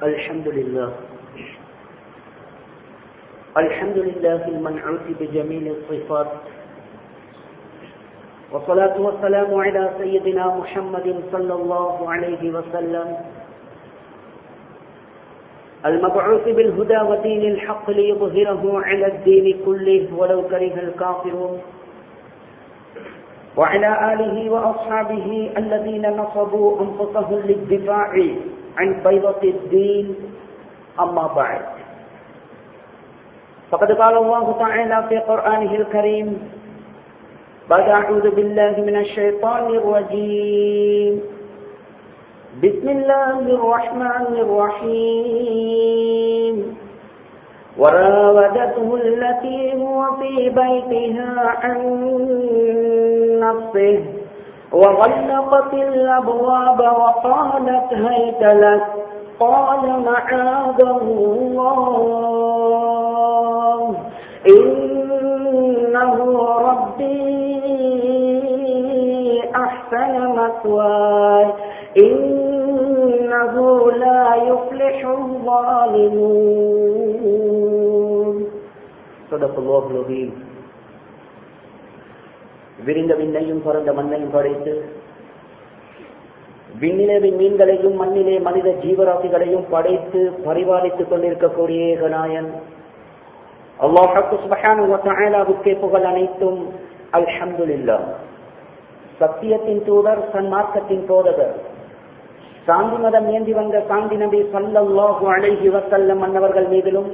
الحمد لله الحمد لله المنعوت بجميل الصفات والصلاة والسلام على سيدنا محمد صلى الله عليه وسلم المبعوث بالهدى ودين الحق ليظهره على الدين كله ولو كره الكافرون وعلى آله وأصحابه الذين نصبوا أنفسهم للدفاع عن بيضة الدين أما بعد فقد قال الله تعالى في قرآنه الكريم بعد أعوذ بالله من الشيطان الرجيم بسم الله الرحمن الرحيم وراودته التي هو في بيتها عن نفسه وغلقت الأبواب وقالت هيت لك قال معاذ الله إنه ربي أحسن مثواي إنه لا يفلح الظالمون صدق الله العظيم விரிந்த விண்ணையும் பறந்த மண்ணையும் படைத்து விண்ணிலே மீன்களையும் மண்ணிலே மனித ஜீவராசிகளையும் படைத்து பரிபாலித்துக் கொண்டிருக்கக்கூடிய ஏகநாயன் அல்லாஹு சுபஹானுக்கே புகழ் அனைத்தும் அல்ஹம்துலில்லா சத்தியத்தின் தூதர் சன்மார்க்கத்தின் போதகர் சாந்தி மதம் ஏந்தி வந்த சாந்தி நபி சல்லல்லாஹு அலைஹி வசல்லம் மன்னவர்கள் மீதிலும்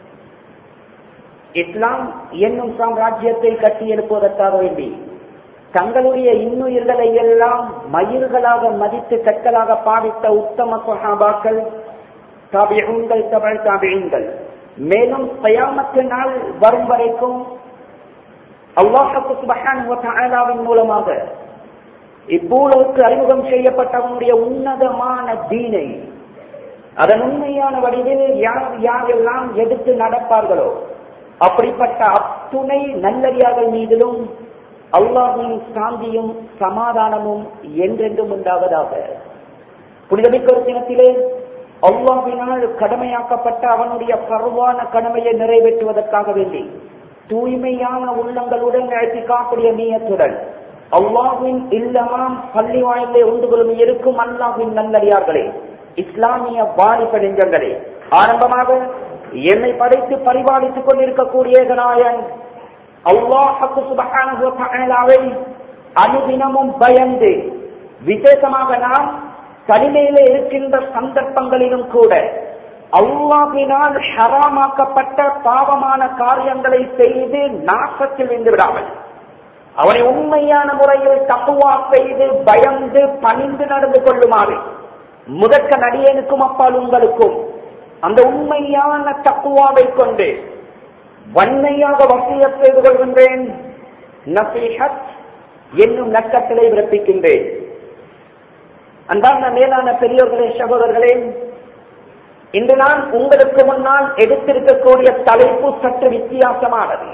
இஸ்லாம் என்னும் சாம்ராஜ்யத்தை கட்டி எழுப்புவதற்காக வேண்டி தங்களுடைய இன்னுயிர்களை எல்லாம் மயிர்களாக மதித்து கற்களாக பாவித்த உத்தம சஹாபாக்கள் தாபியங்கள் தமிழ் தாபியங்கள் மேலும் கயாமத்து நாள் வரும் வரைக்கும் அல்லாஹு சுபஹான் மூலமாக இப்பூலவுக்கு அறிமுகம் செய்யப்பட்டவனுடைய உன்னதமான தீனை அதன் உண்மையான வடிவில் யார் யாரெல்லாம் எடுத்து நடப்பார்களோ அப்படிப்பட்ட அத்துணை நல்லடியார்கள் மீதிலும் அல்லாஹின் சாந்தியும் சமாதானமும் என்றென்றும் உண்டாவதாக புனிதமிக்க ஒரு தினத்திலே அல்லாஹினால் கடமையாக்கப்பட்ட அவனுடைய பருவான கடமையை நிறைவேற்றுவதற்காக வேண்டி தூய்மையான உள்ளங்களுடன் அழைத்து காக்கூடிய நீயத்துடன் அல்லாஹின் இல்லமாம் பள்ளி வாயிலே உண்டு கொள்ளும் இருக்கும் அல்லாஹின் நல்லடியார்களே இஸ்லாமிய வாலிப நெஞ்சங்களே ஆரம்பமாக என்னை படைத்து பரிபாலித்துக் கொண்டிருக்கக்கூடிய நாயன் அல்லாஹு சுபகானவை அனுதினமும் பயந்து விசேஷமாக நாம் தனிமையில இருக்கின்ற சந்தர்ப்பங்களிலும் கூட அல்லாஹினால் ஹராமாக்கப்பட்ட பாவமான காரியங்களை செய்து நாசத்தில் இருந்து விடாமல் அவனை உண்மையான முறையில் தப்புவா செய்து பயந்து பணிந்து நடந்து கொள்ளுமாறு முதற்க நடிகனுக்கும் அப்பால் உங்களுக்கும் அந்த உண்மையான தக்குவாவை கொண்டு வன்மையாக வசிய செய்து கொள்கின்றேன் நசீஹத் என்னும் நக்கத்திலே விரப்பிக்கின்றேன் அன்பான மேலான பெரியோர்களே சகோதரர்களே இன்று நான் உங்களுக்கு முன்னால் எடுத்திருக்கக்கூடிய தலைப்பு சற்று வித்தியாசமானது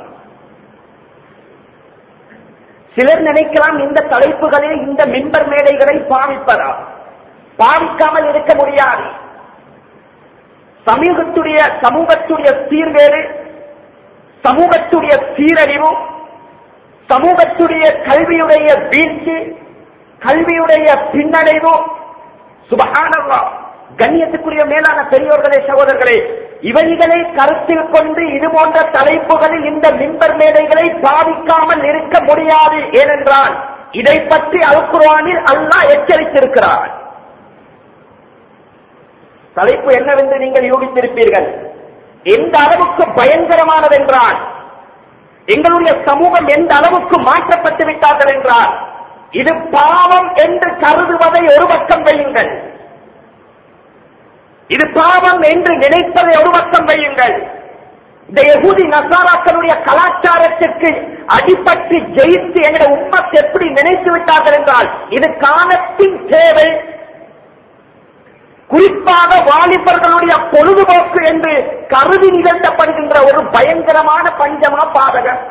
சிலர் நினைக்கலாம் இந்த தலைப்புகளில் இந்த மின்பர் மேடைகளை பாவிப்பதா பாவிக்காமல் இருக்க முடியாது சமூகத்துடைய சமூகத்துடைய சீர்வேறு சமூகத்துடைய சீரழிவு சமூகத்துடைய கல்வியுடைய வீழ்ச்சி கல்வியுடைய பின்னடைவு சுபகானவா கண்ணியத்துக்குரிய மேலான பெரியோர்களே சகோதரர்களே இவைகளை கருத்தில் கொண்டு இது போன்ற தலைப்புகளில் இந்த மின்பர் மேடைகளை பாதிக்காமல் இருக்க முடியாது ஏனென்றால் இதை பற்றி அல்குர்வானில் அல்லாஹ் எச்சரித்திருக்கிறார் தலைப்பு என்னவென்று நீங்கள் யூகித்திருப்பீர்கள் எந்த அளவுக்கு பயங்கரமானது என்றால் எங்களுடைய சமூகம் எந்த அளவுக்கு மாற்றப்பட்டு விட்டார்கள் என்றால் இது பாவம் என்று கருதுவதை ஒரு பக்கம் வையுங்கள் இது பாவம் என்று நினைப்பதை ஒரு பக்கம் வையுங்கள் இந்த எகுதி நசாராக்களுடைய கலாச்சாரத்திற்கு அடிபட்டு ஜெயித்து எங்களுடைய உம்மத் எப்படி நினைத்து விட்டார்கள் என்றால் இது காலத்தின் தேவை குறிப்பாக வாலிபர்களுடைய பொழுதுபோக்கு என்று கருதி நிகழ்த்தப்படுகின்ற ஒரு பயங்கரமான பஞ்சமா பாதகம்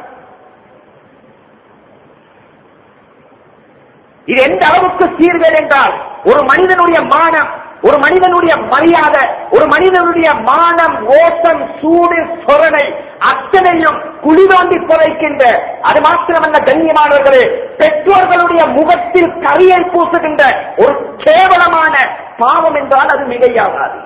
இது எந்த அளவுக்கு சீர்வேல் என்றால் ஒரு மனிதனுடைய மானம் ஒரு மனிதனுடைய மரியாதை ஒரு மனிதனுடைய மானம் ஓட்டம் சூடு சொரணை அத்தனையும் குழி தோண்டி புதைக்கின்ற அது மாத்திரமல்ல கண்ணியமானவர்களே பெற்றோர்களுடைய முகத்தில் கரியை பூசுகின்ற ஒரு கேவலமான பாவம் என்றால் அது மிகையாகாது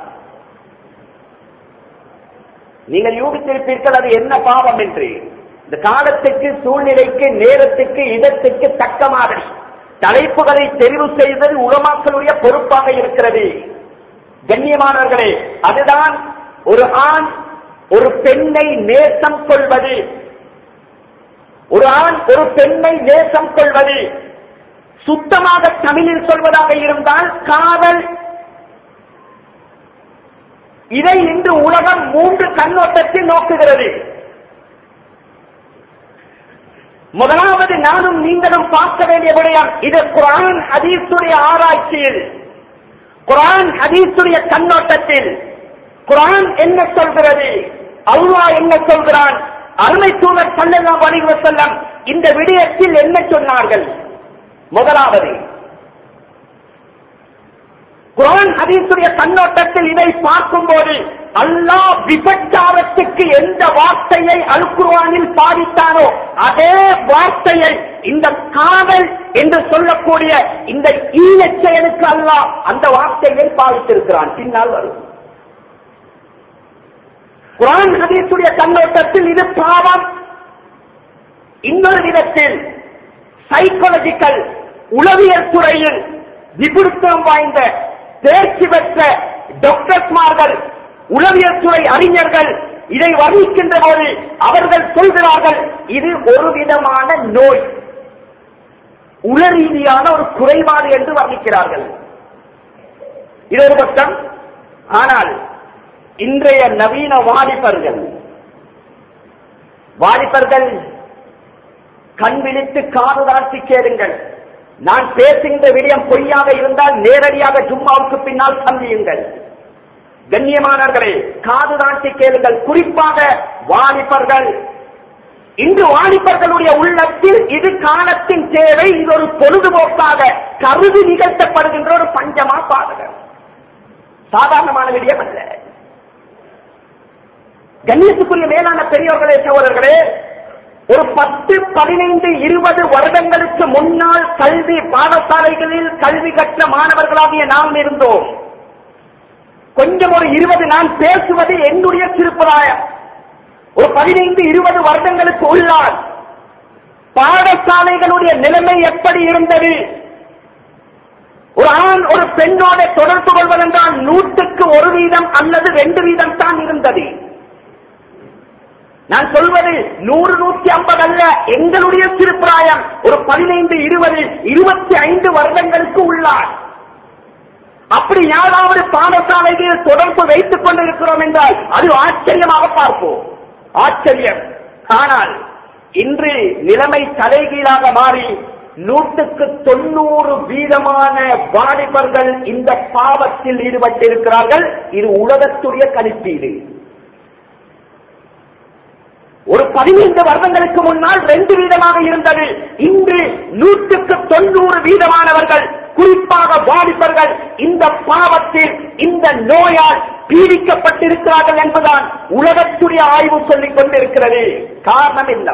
நீங்கள் யூகித்திருப்பீர்கள் அது என்ன பாவம் என்று இந்த காலத்துக்கு சூழ்நிலைக்கு நேரத்துக்கு இடத்துக்கு தக்க மாதிரி தலைப்புகளை தெரிவு செய்தது உலமாக்களுடைய பொறுப்பாக இருக்கிறது கண்ணியமானவர்களே அதுதான் ஒரு ஆண் ஒரு பெண்ணை நேசம் கொள்வது ஒரு ஆண் ஒரு பெண்ணை நேசம் கொள்வது சுத்தமாக தமிழில் சொல்வதாக இருந்தால் காதல் இதை இன்று உலகம் மூன்று கண்ணோட்டத்தில் நோக்குகிறது முதலாவது நானும் நீங்களும் பார்க்க வேண்டிய விடயம் இது குரான் ஹதீஸுடைய ஆராய்ச்சியில் குரான் ஹதீஸுடைய கண்ணோட்டத்தில் குரான் என்ன சொல்கிறது அல்லாஹ் என்ன சொல்கிறான் அருமை தூதர் சல்லல்லாஹு அலைஹி வஸல்லம் இந்த விடயத்தில் என்ன சொன்னார்கள் முதலாவது குரான் ஹதீஸுடைய கண்ணோட்டத்தில் இதை பார்க்கும்போது அல்லாஹ் விபச்சாரத்துக்கு எந்த வார்த்தையை அல் குர்ஆனில் பாதித்தானோ அதே வார்த்தையை இந்த காதல் என்று சொல்லக்கூடிய இந்த ஈனச் செயலுக்கு அல்லாஹ் அந்த வார்த்தையை பாதித்திருக்கிறான் பின்னால் வரும் குரான் ஹதீஸுடைய கண்ணோட்டத்தில் இது பாவம் இன்னொரு விதத்தில் சைக்காலஜிக்கல் உளவியல் துறையில் நிபுணத்துவம் வாய்ந்த தேர்ச்சி பெற்ற டாக்டர்ஸ்மார்கள் உளவியல் துறை அறிஞர்கள் இதை வர்ணிக்கின்ற போது அவர்கள் சொல்கிறார்கள் இது ஒரு விதமான நோய் உள ரீதியான ஒரு குறைபாடு என்று வர்ணிக்கிறார்கள் இது ஒரு பட்சம் ஆனால் இன்றைய நவீன வாலிபர்கள் வாலிபர்கள் கண் விழித்து காது தாழ்த்தி கேளுங்கள் நான் பேசுகின்ற விடயம் பொய்யாக இருந்தால் நேரடியாக ஜும்மாவுக்கு பின்னால் சந்தியுங்கள் கண்ணியமானவர்களே காது தாழ்த்தி கேளுங்கள் குறிப்பாக வாலிபர்கள் இன்று வாலிபர்களுடைய உள்ளத்தில் இது காலத்தின் தேவை இது ஒரு பொழுதுபோக்காக கருதி நிகழ்த்தப்படுகின்ற ஒரு பஞ்சமா பாதகம் சாதாரணமான விடயம் அல்ல கண்ணியத்துக்குரிய மேலான பெரியவர்களே சகோதரர்களே ஒரு பத்து பதினைந்து இருபது வருடங்களுக்கு முன்னால் கல்வி பாடசாலைகளில் கல்வி கற்ற மாணவர்களாகிய நாம் இருந்தோம் கொஞ்சம் ஒரு இருபது நான் பேசுவது என்னுடைய திருப்பராயம் ஒரு பதினைந்து இருபது வருடங்களுக்கு உள்ளால் பாடசாலைகளுடைய நிலைமை எப்படி இருந்தது ஒரு ஆண் ஒரு பெண்ணோட தொடர்பு கொள்வதென்றால் நூற்றுக்கு ஒரு வீதம் அல்லது ரெண்டு வீதம் தான் இருந்தது நான் சொல்வது நூறு நூத்தி ஐம்பது அல்ல எங்களுடைய திருப்பிராயம் ஒரு பதினைந்து இருபது இருபத்தி ஐந்து வருடங்களுக்கு உள்ளார் அப்படி யாராவது பாடசாலைகளில் தொடர்பு வைத்துக் கொண்டிருக்கிறோம் என்றால் அது ஆச்சரியமாக பார்ப்போம் ஆச்சரியம் ஆனால் இன்று நிலைமை தலைகீழாக மாறி நூற்றுக்கு தொண்ணூறு வீதமான வாலிபர்கள் இந்த பாவத்தில் ஈடுபட்டிருக்கிறார்கள் இது உலகத்துடைய கணிப்பீடு ஒரு பதினைந்து வருடங்களுக்கு முன்னால் ரெண்டு வீதமாக இருந்தது இன்று நூற்றுக்கு தொண்ணூறு வீதமானவர்கள் குறிப்பாக வாலிபர்கள் இந்த பாவத்தில் இந்த நோயால் பீடிக்கப்பட்டிருக்கிறார்கள் என்பதுதான் உலகத்துடைய ஆய்வு சொல்லிக் கொண்டிருக்கிறது காரணம் என்ன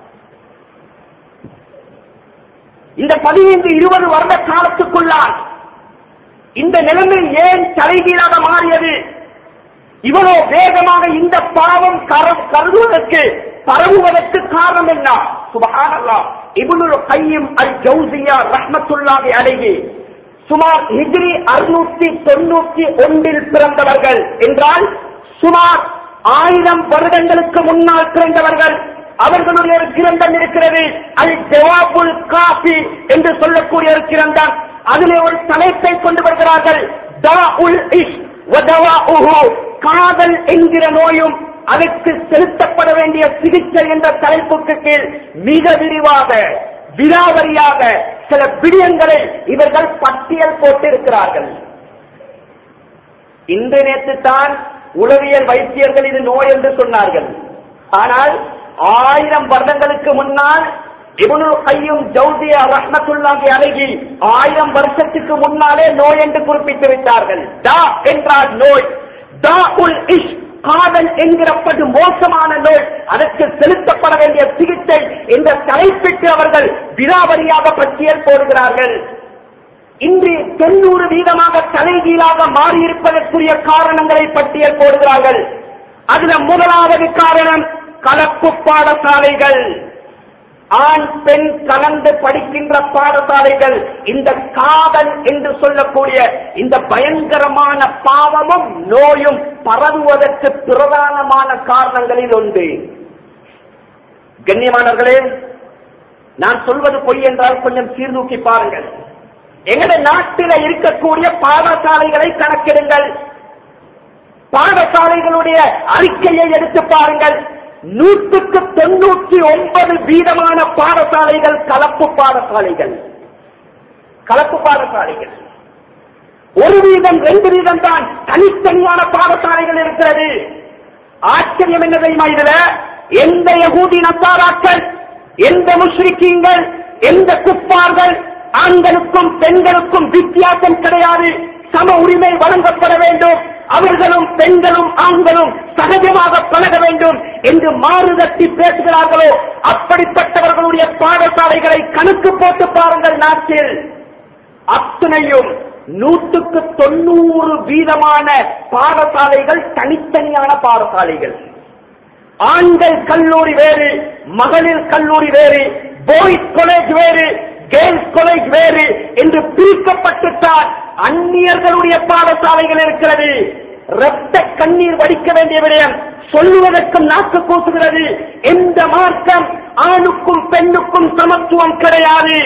இந்த பதினைந்து இருபது வருட காலத்துக்குள்ளால் இந்த நிலைமை ஏன் தலைகீழாக மாறியது இவ்வளவு வேகமாக இந்த பாவம் கர- கருதுவதற்கு பரவுவதற்கு காரணம் என்ன சுபஹானல்லாஹ் இப்னுல் கையும் அல் ஜௌசியா ரஹ்மத்துல்லாஹி அலைஹி சுமார் ஹிஜ்ரி அறுநூத்தி தொண்ணூத்தி ஒன்றில் பிறந்தவர்கள் என்றால் சுமார் ஆயிரம் வருடங்களுக்கு முன்னால் பிறந்தவர்கள் அவர்களுடைய ஒரு கிரந்தம் இருக்கிறது அல் ஜவாபுல் காஃபி என்று சொல்லக்கூடிய ஒரு கிரந்தம் அதிலே ஒரு தலைப்பை கொண்டு வருகிறார்கள் தாஉல் இஷ் வதவாஉஹு காதல் என்கிற நோயும் அதற்கு செலுத்தப்பட வேண்டிய சிகிச்சை என்ற தலைப்புக்கு கீழ் மிக விரிவாக விலாவரியாக சில விடயங்களை இவர்கள் பட்டியல் போட்டிருக்கிறார்கள் இன்று நேற்று தான் உளவியல் வைத்தியர்கள் இது நோய் என்று சொன்னார்கள் ஆனால் ஆயிரம் வருடங்களுக்கு முன்னால் இவனு கையும் ஜவுதிய ரஹ்மத்துல்லாஹி அழகி ஆயிரம் வருஷத்துக்கு முன்னாலே நோய் என்று குறிப்பிட்டு விட்டார்கள் தா என்றால் நோய் தா உல் இஷ் காதல் என்கிறப்பது மோசமான நோய் அதற்கு செலுத்தப்பட வேண்டிய சிகிச்சை என்ற தலைப்பிட்டு அவர்கள் விராவரியாக பட்டியல் போடுகிறார்கள் இன்று தொண்ணூறு வீதமாக தலைகீழாக மாறியிருப்பதற்குரிய காரணங்களை பட்டியல் போடுகிறார்கள் அதுல முதலாவது காரணம் கலப்பு பாடசாலைகள் ஆண் பெண் கலந்து படிக்கின்ற பாடசாலைகள் இந்த காதல் என்று சொல்லக்கூடிய இந்த பயங்கரமான பாவமும் நோயும் பரவுவதற்கு பிரதானமான காரணங்களில் ஒன்று கண்ணியமானவர்களே நான் சொல்வது பொய் என்றால் கொஞ்சம் சீர்தூக்கி பாருங்கள் எங்களுடைய நாட்டில் இருக்கக்கூடிய பாடசாலைகளை கணக்கிடுங்கள் பாடசாலைகளுடைய அறிக்கையை எடுத்து பாருங்கள் நூற்றுக்கு தொண்ணூற்றி ஒன்பது வீதமான பாடசாலைகள் கலப்பு பாடசாலைகள் கலப்பு பாடசாலைகள் ஒரு வீதம் ரெண்டு வீதம் தான் தனித்தனியான பாடசாலைகள் இருக்கிறது ஆச்சரியம் என்ன தெரியுமா இதுல எந்த யகூதி நசாராக்கள் எந்த முஸ்ரிக்கீங்கள் எந்த குப்பார்கள் ஆண்களுக்கும் பெண்களுக்கும் வித்தியாசம் கிடையாது சம உரிமை வழங்கப்பட வேண்டும் அவர்களும் பெண்களும் ஆண்களும் சகஜமாக பழக வேண்டும் என்று மாறுதட்டி பேசுகிறார்களோ அப்படிப்பட்டவர்களுடைய பாடசாலைகளை கணக்கு போட்டு பாருங்கள் நாட்டில் அத்தனையும் நூற்றுக்கு தொண்ணூறு வீதமான பாடசாலைகள் தனித்தனியான பாடசாலைகள் ஆண்கள் கல்லூரி வேறு மகளிர் கல்லூரி வேறு பாய்ஸ் காலேஜ் வேறு கேர்ள்ஸ் காலேஜ் வேறு என்று பிரிக்கப்பட்டுத்தான் அந்நியர்களுடைய பாடசாலைகள் இருக்கிறது ரத்த கண்ணீர் வடிக்க வேண்டிய விடயம் சொல்லுவதற்கும் நாக்கு கூசுகிறது எந்த மார்க்கம் ஆணுக்கும் பெண்ணுக்கும் சமத்துவம் கிடையாது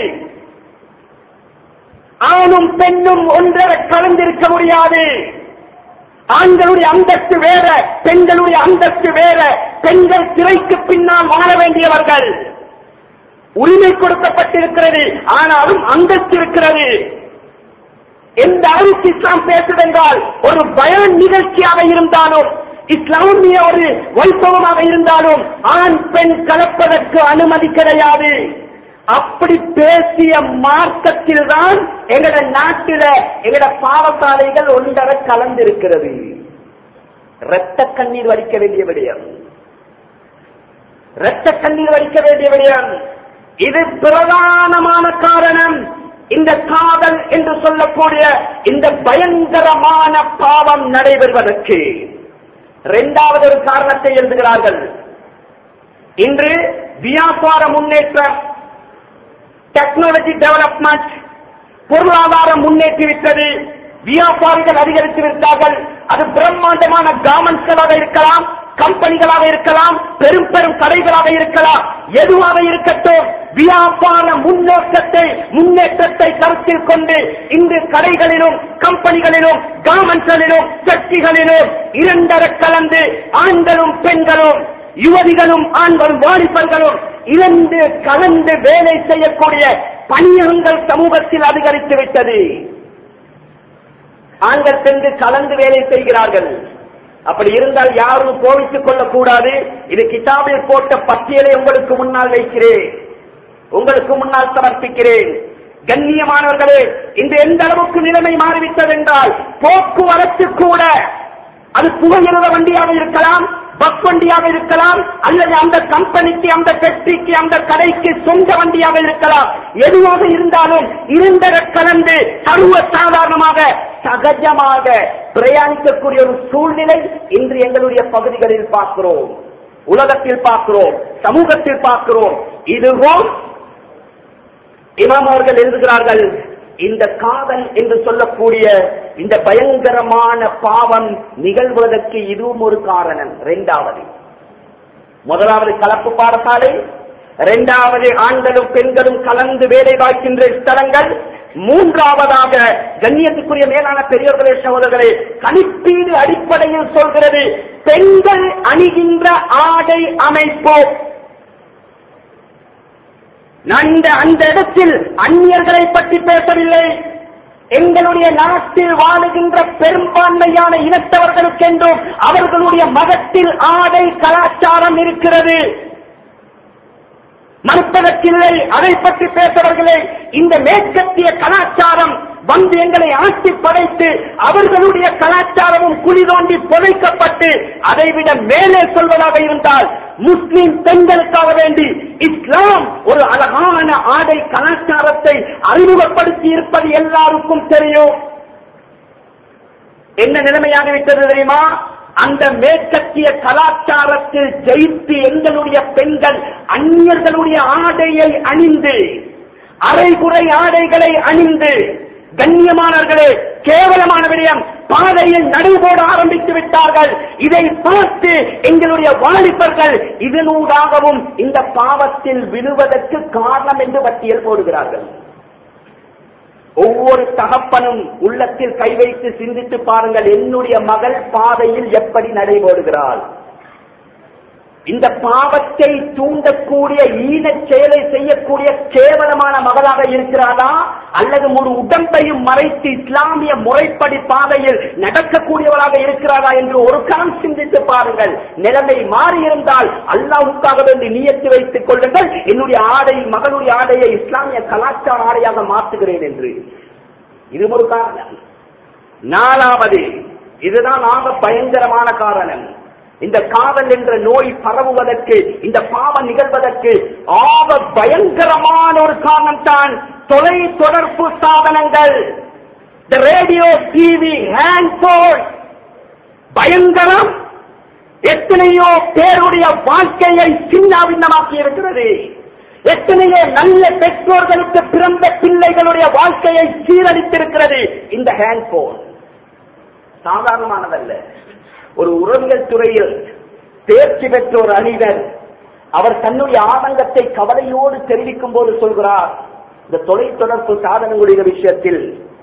ஆணும் பெண்ணும் ஒன்றரை கலந்திருக்க முடியாது ஆண்களுடைய அந்தஸ்து வேற பெண்களுடைய அந்தஸ்து வேற பெண்கள் திரைக்கு பின்னால் வாழ வேண்டியவர்கள் உரிமை கொடுக்கப்பட்டிருக்கிறது ஆனாலும் அந்தஸ்து இருக்கிறது எந்த அளவுக்கு இஸ்லாம் பேசுதென்றால் ஒரு பயான் நிகழ்ச்சியாக இருந்தாலும் இஸ்லாமிய ஒரு வைபவமாக இருந்தாலும் ஆண் பெண் கலப்பதற்கு அனுமதி கிடையாது அப்படி பேசிய மார்க்கத்தில் தான் எங்கட நாட்டில எங்கட பாவசாலைகள் ஒன்றரை கலந்திருக்கிறது இரத்த கண்ணீர் வடிக்க வேண்டிய விடயம் இரத்த கண்ணீர் வடிக்க வேண்டிய விடயம் இது பிரதானமான காரணம் இந்த காதல் என்று சொல்லக்கூடிய இந்த பயங்கரமான பாவம் நடைபெறுவதற்கு இரண்டாவது ஒரு காரணத்தை எழுதுகிறார்கள் இன்று வியாபார முன்னேற்றம் டெக்னாலஜி டெவலப்மெண்ட் பொருளாதாரம் முன்னேற்றிவிட்டது வியாபாரிகள் அதிகரித்து விட்டார்கள் அது பிரம்மாண்டமான கார்மெண்ட்ஸ்களாக இருக்கலாம் கம்பெனிகளாக இருக்கலாம் பெரும் பெரும் கடைகளாக இருக்கலாம் எதுவாக இருக்கட்டும் வியாபார முன்னோக்கத்தை முன்னேற்றத்தை கருத்தில் கொண்டு இன்று கடைகளிலும் கம்பெனிகளிலும் கார்மெண்ட்களிலும் சக்திகளிலும் இரண்டர கலந்து ஆண்களும் பெண்களும் யுவதிகளும் ஆண்களும் வாலிபர்களும் இரண்டு கலந்து வேலை செய்யக்கூடிய பணியகங்கள் சமூகத்தில் அதிகரித்து விட்டது ஆண்கள் பெண்கள் கலந்து வேலை செய்கிறார்கள் அப்படி இருந்தால் யாரும் கோவித்துக் கொள்ளக்கூடாது இது கிதாபில் போட்ட பட்டியலை உங்களுக்கு முன்னால் வைக்கிறேன் உங்களுக்கு முன்னால் சமர்ப்பிக்கிறேன் கண்ணியமானவர்களே இன்று எந்த அளவுக்கு நிலைமை மாறிவிட்டது என்றால் போக்குவரத்து கூட அது புகையிரத வண்டியாக இருக்கலாம் பஸ் வண்டியாக இருக்கலாம் அல்லது அந்த கம்பெனிக்கு அந்த ஃபேக்டரிக்கு அந்த கடைக்கு சொந்த வண்டியாக இருக்கலாம் எதுவாக இருந்தாலும் இருந்தர கலந்து சர்வ சாதாரணமாக சகஜமாக பிரயாணிக்கக்கூடிய ஒரு சூழ்நிலை இன்று எங்களுடைய பகுதிகளில் பார்க்கிறோம் உலகத்தில் பார்க்கிறோம் சமூகத்தில் பார்க்கிறோம் இதுவும் இமாம் அவர்கள் எழுதுகிறார்கள் இந்த காதல் என்று சொல்லக்கூடிய இந்த பயங்கரமான பாவம் நிகழ்வதற்கு இதுவும் ஒரு காரணம் இரண்டாவது முதலாவது கலப்பு பாடசாலை இரண்டாவது ஆண்களும் பெண்களும் கலந்து வேலை பார்க்கின்ற ஸ்தலங்கள் மூன்றாவதாக கண்ணியத்துக்குரிய மேலான பெரியவர்களே சகோதரர்களே கணிப்பீடு அடிப்படையில் சொல்கிறது பெண்கள் அணிகின்ற ஆடை அமைப்பு நான் இந்த அந்த இடத்தில் அந்நியர்களை பற்றி பேசவில்லை எங்களுடைய நாட்டில் வாழுகின்ற பெரும்பான்மையான இனத்தவர்களுக்கென்றும் அவர்களுடைய மதத்தில் ஆடை கலாச்சாரம் இருக்கிறது மறுப்பதற்கில்லை அதை பற்றி பேசுறவர்களே இந்த மேற்கத்திய கலாச்சாரம் வந்து எங்களை ஆட்சி படைத்து அவர்களுடைய கலாச்சாரமும் குழி தோண்டி புதைக்கப்பட்டு அதைவிட மேலே சொல்வதாக இருந்தால் முஸ்லிம் பெண்களுக்காக வேண்டி இஸ்லாம் ஒரு அழகான ஆடை கலாச்சாரத்தை அறிமுகப்படுத்தி இருப்பது எல்லாருக்கும் தெரியும் என்ன நிலைமையாக விட்டது தெரியுமா அந்த மேற்கத்திய கலாச்சாரத்தில் ஜெயித்து எங்களுடைய பெண்கள் அந்நியர்களுடைய ஆடையை அணிந்து அரைகுறை ஆடைகளை அணிந்து கண்ணியமானவர்களே கேவலமான விடயம் பாதையில் நடுவோட ஆரம்பித்து விட்டார்கள் இதை பார்த்து எங்களுடைய வாலிபர்கள் இதனூடாகவும் இந்த பாவத்தில் விழுவதற்கு காரணம் என்று பட்டியல் போடுகிறார்கள் ஒவ்வொரு தகப்பனும் உள்ளத்தில் கை வைத்து சிந்தித்து பாருங்கள் என்னுடைய மகள் பாதையில் எப்படி நடைபோடுகிறாள் இந்த பாவத்தை தூண்டக்கூடிய ஈனச் செயலை செய்யக்கூடிய கேவலமான மகளாக இருக்கிறாளா அல்லது ஒரு உடம்பையும் மறைத்து இஸ்லாமிய முறைப்படி பாதையில் நடக்கக்கூடியவளாக இருக்கிறாரா என்று ஒரு கணம் சிந்தித்து பாருங்கள் நிலைமை மாறியிருந்தால் அல்லாவுக்காக வேண்டி நியத்து வைத்துக் கொள்ளுங்கள் என்னுடைய ஆடை மகளுடைய ஆடையை இஸ்லாமிய கலாச்சார ஆடையாக மாற்றுகிறேன் என்று இது ஒரு காரணம் நாலாவது இதுதான் ஆக பயங்கரமான காரணம் இந்த காதல் என்ற நோய் பரவுவதற்கு இந்த பாவம் நிகழ்வதற்கு ஆக பயங்கரமான ஒரு காரணம் தான் தொலை தொடர்பு சாதனங்கள் இந்த ரேடியோ டிவி ஹேண்ட்போன் பயங்கரம் எத்தனையோ பேருடைய வாழ்க்கையை சின்னாபின்னமாக்கி இருக்கிறது எத்தனையோ நல்ல பெற்றோர்களுக்கு பிறந்த பிள்ளைகளுடைய வாழ்க்கையை சீரழித்திருக்கிறது இந்த ஹேண்ட்போன் சாதாரணமானதல்ல ஒரு உறவியல் துறையில் தேர்ச்சி பெற்ற ஒரு அணிவர் அவர் தன்னுடைய ஆதங்கத்தை கவலையோடு தெரிவிக்கும் போது சொல்கிறார் இந்த தொலைத்தொடர்பு சாதனங்களுடைய விஷயத்தில்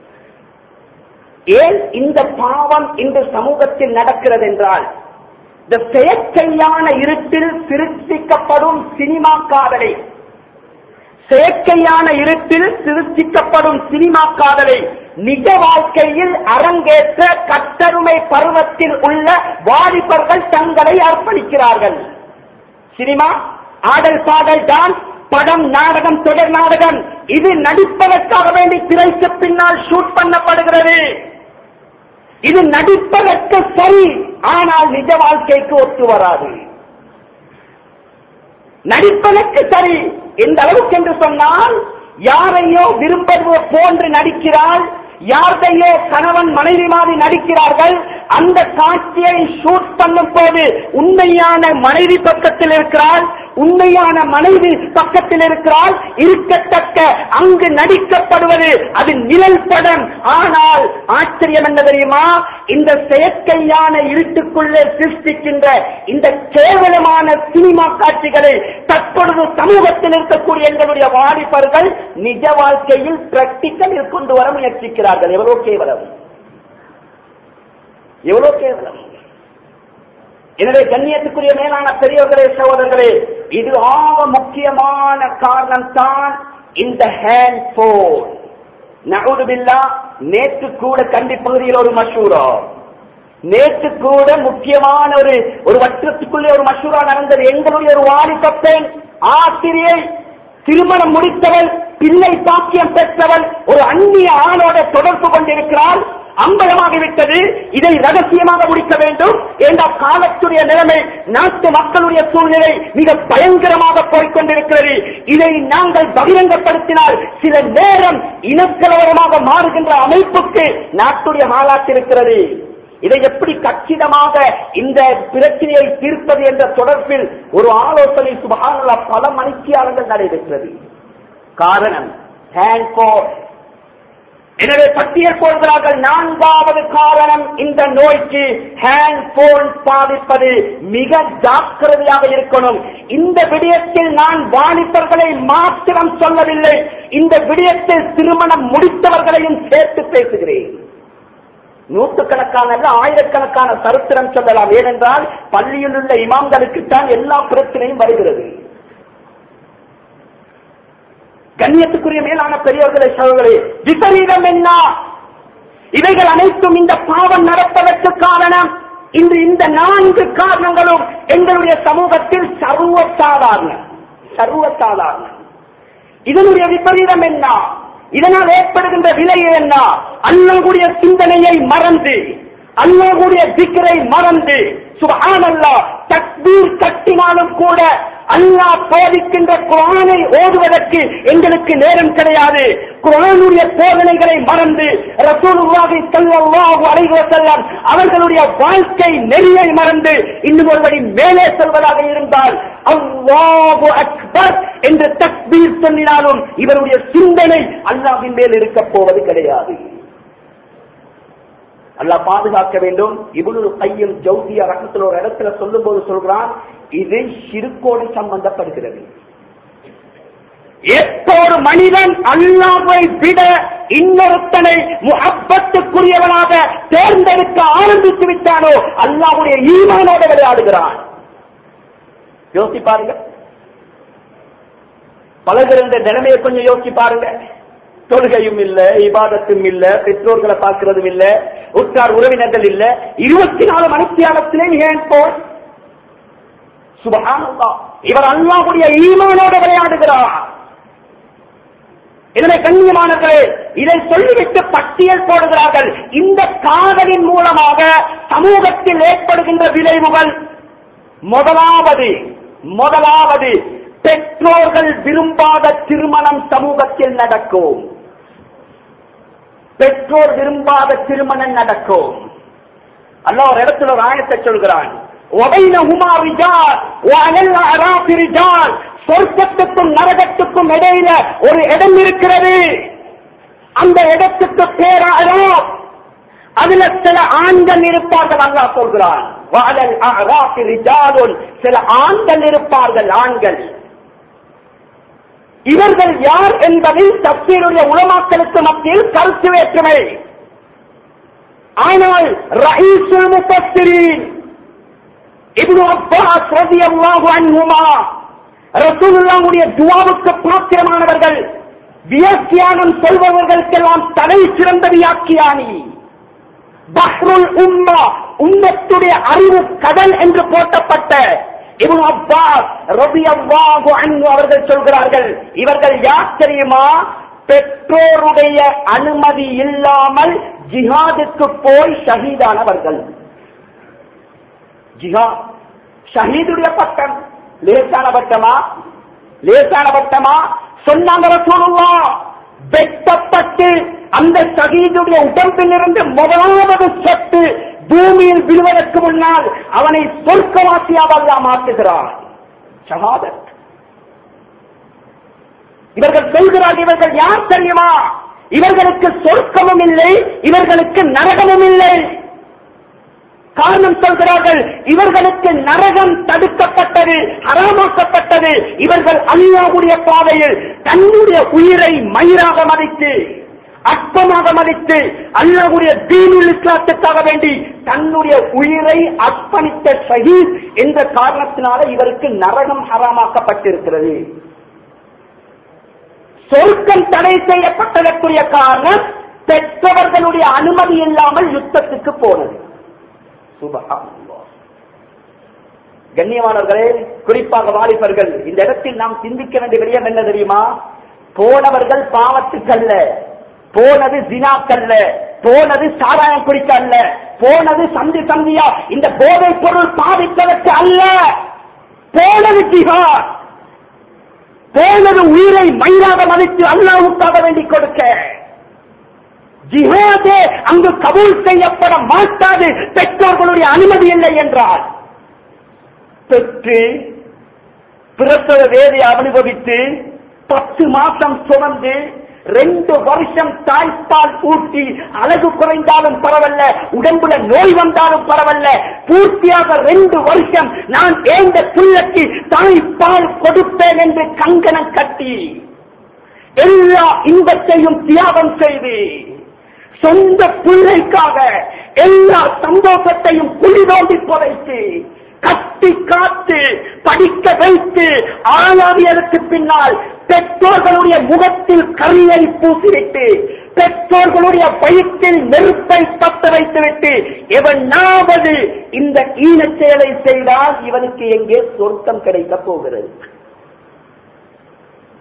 ஏன் இந்த பாவம் இன்று சமூகத்தில் நடக்கிறது என்றால் இந்த செயற்கையான இருட்டில் சிருஷ்டிக்கப்படும் சினிமா காதலை செயற்கையான இருட்டில் சிருஷ்டிக்கப்படும் சினிமா காதலை நிஜ வாழ்க்கையில் அரங்கேற்ற கட்டருமை பருவத்தில் உள்ள வாலிபர்கள் தங்களை அர்ப்பணிக்கிறார்கள் சினிமா ஆடல் பாடல் டான்ஸ் படம் நாடகம் தொடர் நாடகம் இது நடிப்பதற்காக வேண்டி திரைக்கு பின்னால் ஷூட் பண்ணப்படுகிறது இது நடிப்பதற்கு சரி ஆனால் நிஜ வாழ்க்கைக்கு ஒத்து வராது நடிப்பதற்கு சரி எந்த அளவுக்கு என்று சொன்னால் யாரையோ விரும்புவது போன்று நடிக்கிறாள் யார்தையோ கணவன் மனைவி மாதிரி நடிக்கிறார்கள் அந்த காட்சியை ஷூட் பண்ணும் போது உண்மையான மனைவி பக்கத்தில் இருக்கிறாள் உண்மையான மனைவி பக்கத்தில் இருக்கிறாள் இருக்கத்தக்க அங்கு நடிக்கப்படுவது அது நிழல் படம் ஆனால் ஆச்சரியம் என்ன தெரியுமா இந்த செயற்கையான இருட்டுக்குள்ளே சிருஷ்டிக்கின்ற இந்த கேவலமான சினிமா காட்சிகளை தற்பொழுது சமூகத்தில் இருக்கக்கூடிய எங்களுடைய வாலிபர்கள் நிஜ வாழ்க்கையில் பிராக்டிக்கல் கொண்டு வர முயற்சிக்கிறார்கள் எவ்வளவு கேவலம் எவ்வளவு கேவலம் எனவே கண்ணியத்துக்குரிய மேலான பெரியவர்களே சகோதரர்களே இது ஆக முக்கியமான காரணம் தான் இந்த ஹேண்ட் போன் நகுதுபில்லா நேற்று கூட கண்டி பகுதியில் ஒரு மஷூரா நேற்று கூட முக்கியமான ஒரு ஒரு வட்டத்துக்குள்ளே ஒரு மஷூரா நடந்தது எங்களுடைய ஒரு வாலிப பெண் ஆசிரியை திருமணம் முடித்தவள் பிள்ளை பாக்கியம் பெற்றவள் ஒரு அந்நிய ஆணோட தொடர்பு கொண்டிருக்கிறாள் அம்பலமாகிவிட்டது இதை ரகசியமாக முடிக்க வேண்டும் என்ற காலத்துடைய நிலைமை நாட்டு மக்களுடைய சூழ்நிலை மிக பயங்கரமாக போய்கொண்டிருக்கிறது இதை நாங்கள் பகிரங்கப்படுத்தினால் சில நேரம் இனக்கலவரமாக மாறுகின்ற அமைப்புக்கு நாட்டுடைய மாலாட்டிருக்கிறது இதை எப்படி கச்சிதமாக இந்த பிரச்சனையை தீர்ப்பது என்ற தொடர்பில் ஒரு ஆலோசனை சுபகான பல மணித்தியாளர்கள் நடைபெற்றது காரணம் ஹேண்ட்போன் எனவே பட்டியல் போடுகிறார்கள் நான்காவது காரணம் இந்த நோய்க்கு ஹேண்ட் போன் பாதிப்பது மிக ஜாக்கிரதையாக இருக்கணும் இந்த விடயத்தில் நான் வாலிபர்களை மாத்திரம் சொல்லவில்லை இந்த விடயத்தில் திருமணம் முடித்தவர்களையும் சேர்த்து பேசுகிறேன் நூற்றுக்கணக்கான ஆயிரக்கணக்கான சரித்திரம் சொல்லலாம் ஏனென்றால் பள்ளியில் உள்ள இமாம்களுக்குத்தான் எல்லா பிரச்சனையும் வருகிறது கண்ணியத்துக்குரிய மேலான பெரியவர்களை சகோதரே விபரீதம் என்ன இவைகள் அனைத்தும் இந்த பாவம் நடப்பதற்கு காரணம் இன்று இந்த நான்கு காரணங்களும் எங்களுடைய சமூகத்தில் சர்வ சாதாரண சர்வசாதாரணம் இதனுடைய விபரீதம் என்ன இதனால் ஏற்படுகின்ற விலை என்ன அல்லாஹ்வுடைய சிந்தனையை மறந்து அல்லாஹ்வுடைய திக்கரை மறந்து சுபஹானல்லா தக்பீர் கட்டினாலும் கூட அல்லாஹ் போதிக்கின்ற குரானை ஓதுவதற்கு எங்களுக்கு நேரம் கிடையாது குரானுடைய போதனைகளை மறந்து ரசூலுல்லாஹி ஸல்லல்லாஹு அலைஹி வஸல்லம் அவர்களுடைய வாழ்க்கை நெறியை மறந்து இன்னும் ஒருபடி மேலே செல்வதாக இருந்தால் அல்லாஹு அக்பர் என்று தக்பீர் சொல்லினாலும் இவருடைய சிந்தனை அல்லாஹ்வின் மேல் இருக்க போவது கிடையாது அல்லாஹ் பாதுகாக்க வேண்டும் இவ்வளவு கையில் ஜவுதியா ரகத்துல ஒரு இடத்துல சொல்லும் போது சொல்றான் இது சிறுக்கோடு சம்பந்தப்படுகிறது எப்போ ஒரு மனிதன் அல்லாவை விட இன்னொருத்தனை முகப்பத்துக்குரியவனாக தேர்ந்தெடுக்க ஆரம்பித்து விட்டானோ அல்லாவுடைய ஈமானோட விளையாடுகிறான் யோசி பாருங்க பலர் இந்த நிலைமையை கொஞ்சம் யோசிச்சு பாருங்க தொழுகையும் இல்ல இபாதத்தும் இல்ல பெற்றோர்களை பார்க்கிறதும் இல்ல உற்றார் உறவினர்கள் இல்ல இருபத்தி நாலு மணித்தியாலத்திலே ஏன் போல் சுபகானந்தா இவர் அல்லாஹுடைய ஈமானோட விளையாடுகிறார் இதனை கண்ணியமானவர்களே இதை சொல்லிவிட்டு பட்டியல் போடுகிறார்கள் இந்த காதலின் மூலமாக சமூகத்தில் ஏற்படுகின்ற விளைவுகள் முதலாவது முதலாவது பெற்றோர்கள் விரும்பாத திருமணம் சமூகத்தில் நடக்கும் பெற்றோர் விரும்பாத திருமணம் நடக்கும் அல்ல ஒரு இடத்துல ஒரு ஆயத்தை சொல்கிறான் ஒபைனஹுமா ரிஜால் வஅலல் அராஃபி ரிஜால் சொர்க்கத்துக்கும் நரகத்துக்கும் இடையில ஒரு இடம் இருக்கிறது அந்த இடத்துக்கு பேர் அராப் அதுல சில ஆண்கள் இருப்பார்கள் அல்லாஹ் சொல்கிறான் வஅலல் அராஃபி ரிஜாலுன் சில ஆண்கள் இருப்பார்கள் ஆண்கள் இவர்கள் யார் என்பதில் தப்சீருடைய உலமாக்களுக்கு மத்தியில் கருத்து வேற்றுமை ஆனால் ரயீசுல் முஃபஸ்ஸிரீன் இப்னு அப்பாஸ் ரலியல்லாஹு அன்ஹுமா ரசூலுல்லாஹ்வுடைய துஆவுக்கு பாத்திரமானவர்கள் வியாக்கியானம் சொல்பவர்களுக்கெல்லாம் தலை சிறந்த வியாக்கியானி பஹ்ருல் உம்மா உம்மத்துடைய அறிவு கடல் என்று போட்டப்பட்ட இப்னு அப்பாஸ் ரலியல்லாஹு அன்ஹு அவர்கள் சொல்கிறார்கள் இவர்கள் யார் தெரியுமா பெற்றோருடைய அனுமதி இல்லாமல் ஜிஹாதுக்கு போய் ஷஹீதானவர்கள் ஜிஹாத் ஷஹீதுடைய பட்டம் லேசான பட்டமா லேசான பட்டமா சொன்னாங்க ரசூலுல்லாஹ் வெட்டப்பட்டு அந்த ஷஹீதுடைய உடம்பில் இருந்து முதலாவது சொத்து பூமியில் விழுவதற்கு முன்னால் அவனை சொர்க்கவாசியாக அல்லாஹ் மாற்றுகிறான் ஷஹாதத் இவர்கள் சொல்கிறார்கள் இவர்கள் யார் தெரியுமா இவர்களுக்கு சொர்க்கமும் இல்லை இவர்களுக்கு நரகமும் இல்லை காரணம் சொல்கிறார்கள் இவர்களுக்கு நரகம் தடுக்கப்பட்டது ஹராமாக்கப்பட்டது இவர்கள் அல்லாவுடைய பாதையில் தன்னுடைய உயிரை மயிராக மதித்து அற்பமாக மதித்து அல்லாவுடைய தீனுல் இஸ்லாத்துக்காக வேண்டி தன்னுடைய உயிரை அர்ப்பணித்த ஷஹீத் என்ற காரணத்தினால இவருக்கு நரகம் ஹராமாக்கப்பட்டிருக்கிறது சொர்க்கம் தடை செய்யப்பட்டதற்குரிய காரணம் பெற்றவர்களுடைய அனுமதி இல்லாமல் யுத்தத்துக்கு போனது சுபஹானல்லாஹ். கண்ணியமானவர்களே குறிப்பாக வாலிபர்கள் இந்த இடத்தில் நாம் சிந்திக்க வேண்டிய விடயம் என்ன தெரியுமா போனவர்கள் பாவத்துக்கல்ல போனது ஜினாக்கல்ல போனது சாராயம் குடிக்க அல்ல போனது சந்தி சந்தியா இந்த போதைப் பொருள் பாதிப்பதற்கு அல்ல போனது ஜிஹாத் போனது உயிரை மயிராக மதித்து அல்லாவுக்காக வேண்டிக் கொடுக்க ஜிஹாதே அங்கு கபூல் செய்யப்பட மாட்டாது பெற்றோர்களுடைய அனுமதி இல்லை என்றால் பெற்று பிரசவ வேதை அனுபவித்து பத்து மாசம் சுமந்து ரெண்டு வருஷம் தாய்ப்பால் ஊட்டி அழகு குறைந்தாலும் பரவல்ல உடம்புல நோய் வந்தாலும் பரவல்ல பூர்த்தியாக ரெண்டு வருஷம் நான் ஏந்த புள்ளக்கு தாய்ப்பால் கொடுப்பேன் என்று கங்கணம் கட்டி எல்லா இன்பத்தையும் தியாகம் செய்து சொந்த பிள்ளைக்காக எல்லா சந்தோஷத்தையும் குழி தோண்டி புதைத்து கட்டி காத்து படிக்க வைத்து ஆளாவியதற்கு பின்னால் பெற்றோர்களுடைய முகத்தில் கரியை பூசிவிட்டு பெற்றோர்களுடைய வயிற்றில் நெருப்பை பத்த வைத்துவிட்டு எவனாவது இந்த ஈனச் செயலை செய்தால் இவனுக்கு எங்கே சொர்க்கம் கிடைக்கப் போகிறது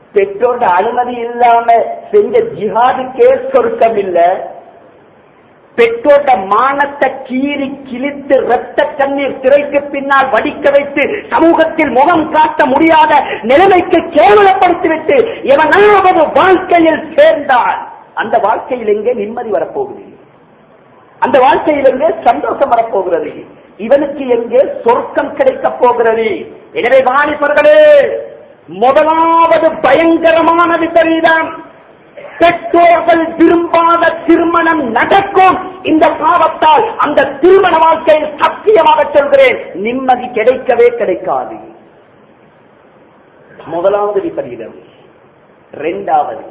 பெற்றோட அனுமதி இல்லாம செஞ்ச ஜிஹாதுக்கே சொருக்கம் இல்ல பெற்றோட மானத்தை கீறி கிழித்து ரத்த கண்ணீர் திரைக்கு பின்னால் வடிக்க வைத்து சமூகத்தில் முகம் காட்ட முடியாத நிலைமைக்கு கேவலப்படுத்திவிட்டு எவனாவது வாழ்க்கையில் சேர்ந்தால் அந்த வாழ்க்கையில் எங்கே நிம்மதி வரப்போகுது அந்த வாழ்க்கையிலிருந்து சந்தோஷம் வரப்போகிறது இவனுக்கு எங்கே சொர்க்கம் கிடைக்கப் போகிறது எனவே வாலிபர்களே முதலாவது பயங்கரமான விபரீதம் பெற்றோர்கள் விரும்பாத திருமணம் நடக்கும் இந்த பாவத்தால் அந்த திருமண வாழ்க்கையில் சத்தியமாக சொல்கிறேன் நிம்மதி கிடைக்கவே கிடைக்காது முதலாவது விபரீதம் இரண்டாவது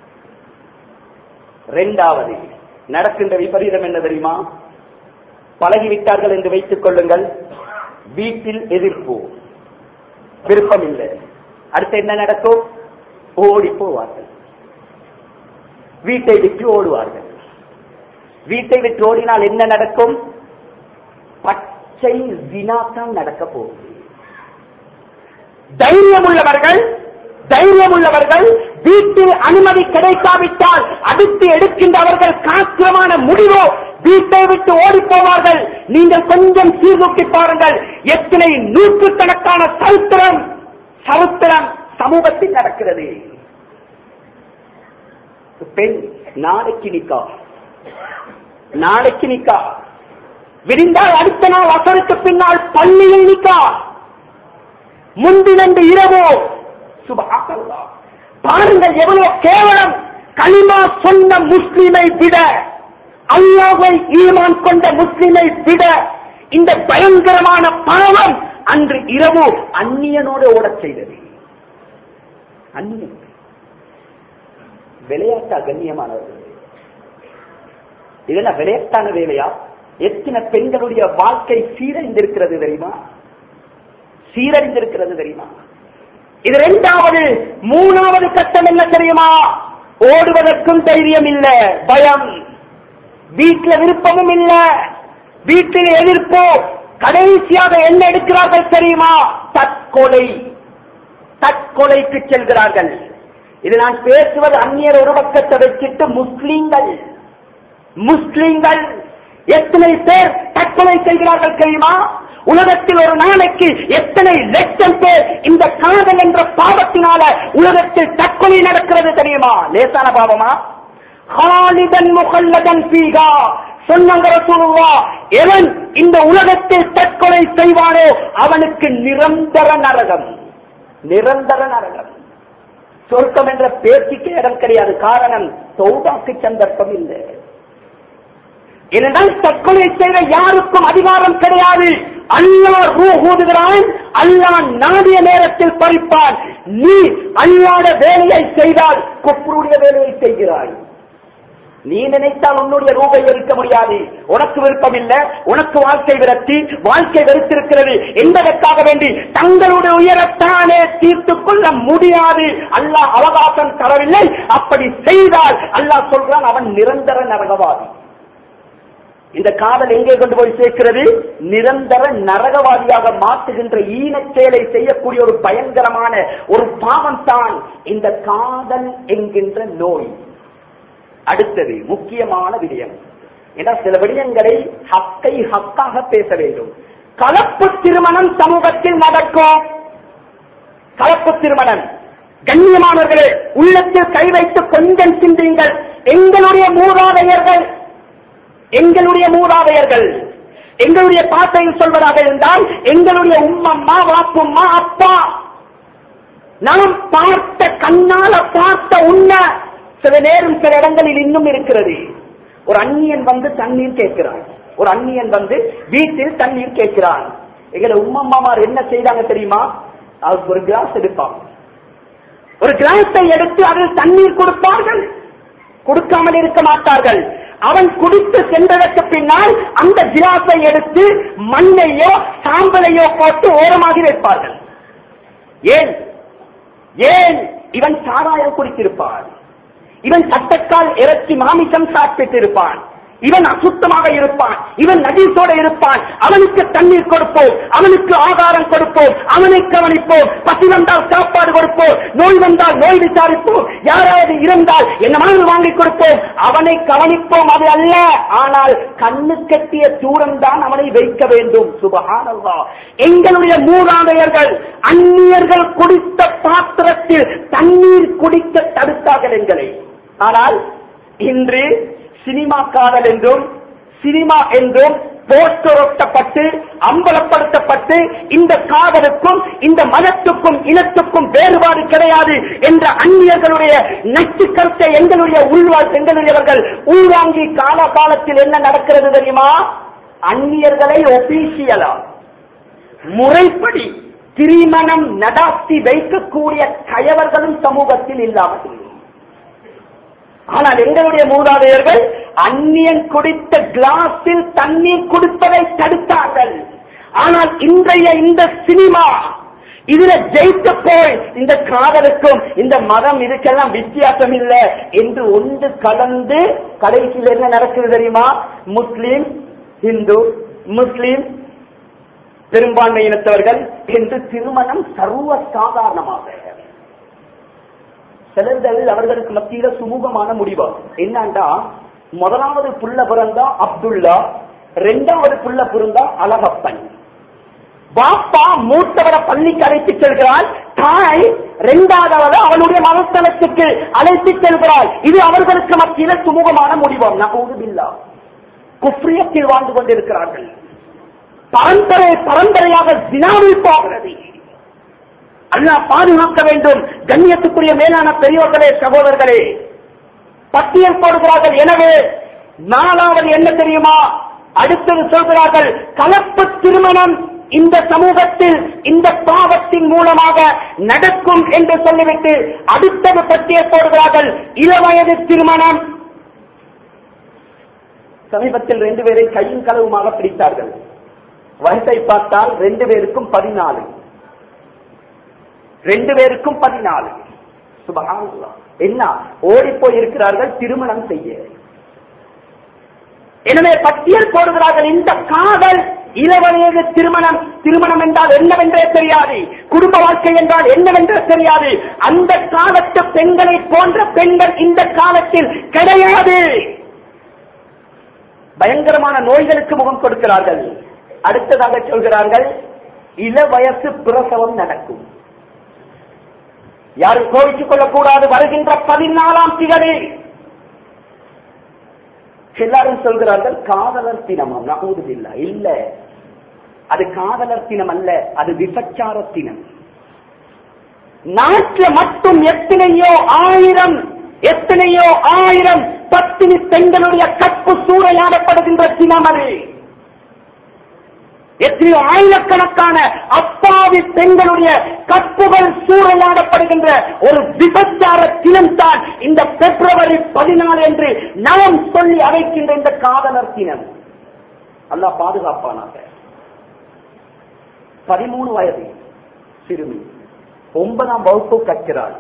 இரண்டாவது நடக்கின்ற விபரீதம் என்ன தெரியுமா பழகிவிட்டார்கள் என்று வைத்துக் கொள்ளுங்கள் வீட்டில் எதிர்ப்பு விருப்பம் இல்லை அடுத்து என்ன நடக்கும் ஓடி போவார்கள் வீட்டை விட்டு ஓடுவார்கள் வீட்டை விட்டு ஓடினால் என்ன நடக்கும் பச்சை வினாத்தான் நடக்க போகுது தைரியம் உள்ளவர்கள் தைரியம் உள்ளவர்கள் வீட்டில் அனுமதி கிடைக்காவிட்டால் அடுத்து எடுக்கின்றவர்கள் காத்திரமான முடிவோ வீட்டை விட்டு ஓடி போவார்கள் நீங்கள் கொஞ்சம் சீர்தூக்கி பாருங்கள் எத்தனை நூற்றுக்கணக்கான சரித்திரம் சரித்திரம் சமூகத்தில் நடக்கிறது பெண் நாளைக்கு நிக்கா நாளைக்கு நிக்கா விடிந்தால் அடுத்த நாள் அசருக்கு பின்னால் பள்ளியில் நிக்கா முந்தினண்டு இரவோ சுபாக்கல்லா பாருங்கள் எவ்வளவு கேவலம் களிமா சொன்ன முஸ்லிமை விட அல்லாவை ஈமான் கொண்ட முஸ்லிமை விட இந்த பயங்கரமான பாவம் அன்று இரவு அந்நியனோடு ஓடச் செய்தது அந்நியன் விளையாட்டா கண்ணியமானவர்கள் இதெல்லாம் விளையாட்டான வேலையா எத்தனை பெண்களுடைய வாழ்க்கை சீரழிந்திருக்கிறது தெரியுமா சீரழிந்திருக்கிறது தெரியுமா இது இரண்டாவது மூணாவது கட்டம் என்ன தெரியுமா ஓடுவதற்கும் தைரியம் இல்ல பயம் வீட்டுல விருப்பமும் இல்ல வீட்டில் எதிர்ப்பு கடைசியாக என்ன எடுக்கிறார்கள் தெரியுமா தற்கொலை தற்கொலைக்கு செல்கிறார்கள் இது நான் பேசுவது அந்நியர் ஒரு பக்கத்தை வச்சுட்டு முஸ்லீம்கள் முஸ்லீம்கள் எத்தனை பேர் தற்கொலை செய்கிறார்கள் தெரியுமா உலகத்தில் ஒரு நாளைக்கு எத்தனை லட்சம் பேர் இந்த காதல் என்ற பாவத்தினால உலகத்தில் தற்கொலை நடக்கிறது தெரியுமா லேசான பாவமா ஹாலிதன் முகல்லதன் பீகா சொன்னாங்க ரசூலுல்லா எவன் இந்த உலகத்தில் தற்கொலை செய்வானோ அவனுக்கு நிரந்தர நரகம் நிரந்தர நரகம் சொர்க்கம் என்ற பேச்சுக்கு இடம் கிடையாது காரணம் சௌதாக்கு சந்தர்ப்பம் இல்லை ஏனென்றால் தற்கொலை செய்த யாருக்கும் அதிகாரம் கிடையாது அல்லா ரூ ஊதுகிறான் அல்லா நாடிய நேரத்தில் பறிப்பான் நீ அல்லாத வேலையை செய்தால் குப்பருடைய வேலையை செய்கிறாய் நீ நினைத்தால் உன்னுடைய ரூபை இருக்க முடியாது உனக்கு விருப்பம் இல்ல உனக்கு வாழ்க்கை விரத்தி வாழ்க்கை வெறுத்திருக்கிறது என்பதற்காக வேண்டி தங்களுடைய உயரத்தானே தீர்த்துக் கொள்ள முடியாது அல்லாஹ் அவகாசம் தரவில்லை அப்படி செய்தால் அல்லாஹ் சொல்றான் அவன் நிரந்தர நரகவாதி இந்த காதல் எங்கே கொண்டு போய் சேர்க்கிறது நிரந்தர நரகவாதியாக மாற்றுகின்ற ஈனச் செயலை செய்யக்கூடிய ஒரு பயங்கரமான ஒரு பாவம் தான் இந்த காதல் என்கின்ற நோய் அடுத்தது முக்கியமான விடயம் ஏன்னா சில விடயங்களை ஹக்கை ஹக்காக பேச வேண்டும் கலப்பு திருமணம் சமூகத்தில் நடக்கும் கலப்பு திருமணம் கண்ணியமானவர்களே உள்ளத்தில் கை வைத்து கொஞ்சம் சிந்தியுங்கள் எங்களுடைய மூதாதையர்கள் எங்களுடைய மூதாதையர்கள் எங்களுடைய பாட்டையில் சொல்வதாக இருந்தால் எங்களுடைய உம்மம்மா வாப்பும்மா அப்பா நாம் பார்த்த கண்ணால பார்த்த உண்மை சில நேரம் சில இடங்களில் இன்னும் இருக்கிறது ஒரு அந்நியன் வந்து தண்ணீர் கேட்கிறான் ஒரு அந்நியன் வந்து வீட்டில் தண்ணீர் கேட்கிறான் எங்களை உம்மம்மாமார் என்ன செய்தாங்க தெரியுமா அவர் ஒரு கிளாஸ் எடுப்பாங்க ஒரு கிளாஸை எடுத்து அதில் தண்ணீர் கொடுப்பார்கள் கொடுக்காமல் இருக்க மாட்டார்கள் அவன் குடித்து சென்றதற்கு பின்னால் அந்த கிளாஸை எடுத்து மண்ணையோ சாம்பலையோ போட்டு ஓரமாகி வைப்பார்கள் ஏன் ஏன் இவன் சாராயம் குடித்திருப்பான் இவன் சட்டக்கால் இறைச்சி மாமிசம் சாப்பிட்டு இருப்பான் இவன் அசுத்தமாக இருப்பான் இவன் நஜீசோட இருப்பான் அவனுக்கு தண்ணீர் கொடுப்போம் அவனுக்கு ஆகாரம் கொடுப்போம் அவனை கவனிப்போம் பசி வந்தால் சாப்பாடு கொடுப்போம் நோய் வந்தால் நோய் விசாரிப்போம் யாராவது இருந்தால் என்ன மாதிரி வாங்கி கொடுப்போம் அவனை கவனிப்போம் அது அல்ல ஆனால் கண்ணு கட்டிய தூரம் தான் அவனை வைக்க வேண்டும் சுபஹானல்லா எங்களுடைய மூதாதையர்கள் அந்நியர்கள் குடித்த பாத்திரத்தில் தண்ணீர் குடிக்க தடுத்தார்கள் எங்களை ஆனால் இன்று சினிமா காதல் என்றும் சினிமா என்றும் போஸ்டர் ஒட்டப்பட்டு அம்பலப்படுத்தப்பட்டு இந்த காதலுக்கும் இந்த மதத்துக்கும் இனத்துக்கும் வேறுபாடு கிடையாது என்ற அந்நியர்களுடைய நச்சு கருத்தை எங்களுடைய உள்வாழ் எங்களுடையவர்கள் உள்வாங்கி கால காலத்தில் என்ன நடக்கிறது தெரியுமா அந்நியர்களை ஒபீசியலா முறைப்படி திருமணம் நடாத்தி வைக்கக்கூடிய கயவர்களும் சமூகத்தில் இல்லாமல் இல்லை. ஆனால் எங்களுடைய மூதாதையர்கள் அந்நியன் குடித்த கிளாஸில் தண்ணீர் குடிப்பதை தடுத்தார்கள் ஆனால் இன்றைய இந்த சினிமா இதுல ஜெயித்த போய் இந்த காதலுக்கும் இந்த மதம் இதுக்கெல்லாம் வித்தியாசம் இல்லை என்று ஒன்று கலந்து கடைசியில் என்ன நடக்குது தெரியுமா முஸ்லிம் இந்து முஸ்லிம் பெரும்பான்மை இனத்தவர்கள் என்று திருமணம் சர்வ சாதாரணமாக சிலர்கள் அவர்களுக்கு மத்தியில சுமூகமான முடிவாகும் என்னண்டா முதலாவது புள்ள பிறந்தா அப்துல்லா ரெண்டாவது புள்ள பிறந்தா அழகப்பன் பாப்பா மூத்தவரை பள்ளிக்கு அழைத்து செல்கிறாள் தாய் இரண்டாவது அவளுடைய மனஸ்தலத்துக்கு அழைத்து செல்கிறாள் இது அவர்களுக்கு மத்தியில சுமூகமான முடிவாகும் நகூதுபில்லா குப்ரியத்தில் வாழ்ந்து கொண்டிருக்கிறார்கள் பரம்பரை பரம்பரையாக தினாவில் போகிறது அல்லாஹ் பாதுகாக்க வேண்டும் கண்ணியத்துக்குரிய மேலான பெரியோர்களே சகோதரர்களே பட்டியல் போடுகிறார்கள் எனவே நாலாவது என்ன தெரியுமா அடுத்தது சொல்கிறார்கள் கலப்பு திருமணம் இந்த சமூகத்தில் இந்த பாவத்தின் மூலமாக நடக்கும் என்று சொல்லிவிட்டு அடுத்தது பட்டியல் போடுகிறார்கள் இளவயது திருமணம் சமீபத்தில் ரெண்டு பேரை கையும் களவுமாக பிடித்தார்கள் வயசை பார்த்தால் ரெண்டு பேருக்கும் பதினாலு ரெண்டு பேருக்கும் பதினாலு சுபஹானல்லாஹ். என்ன ஓடி போய் இருக்கிறார்கள் திருமணம் செய்ய எனவே பட்டியல் போடுகிறார்கள் இந்த காதல் இளவயது திருமணம் திருமணம் என்றால் என்னவென்றே தெரியாது குடும்ப வாழ்க்கை என்றால் என்னவென்றே தெரியாது அந்த காலத்து பெண்களை போன்ற பெண்கள் இந்த காலத்தில் கிடையாது பயங்கரமான நோய்களுக்கு முகம் கொடுக்கிறார்கள் அடுத்ததாக சொல்கிறார்கள் இளவயசு பிரசவம் நடக்கும் யாரும் கோவிச்சுக் கொள்ளக்கூடாது வருகின்ற பதினாலாம் திகதி எல்லாரும் சொல்கிறார்கள் காதலர் தினமாம் நகூதுதில்லை இல்ல அது காதலர் தினம் அல்ல அது விபச்சார தினம் நாட்டில் மட்டும் எத்தனையோ ஆயிரம் எத்தனையோ ஆயிரம் பத்தினி பெண்களுடைய கற்பு சூறையாடப்படுகின்ற தினம் அது எத்தனையோ ஆயிரக்கணக்கான அப்பாவி பெண்களுடைய கற்புகள் சூறையாடப்படுகின்ற ஒரு விபச்சார தினம்தான் இந்த பிப்ரவரி பதினாலு என்று நாம் சொல்லி அழைக்கின்ற இந்த காதலர் தினம் அல்லாஹ் பாதுகாப்பானாக பதிமூணு வயது சிறுமி ஒன்பதாம் வகுப்பு கற்கிறாள்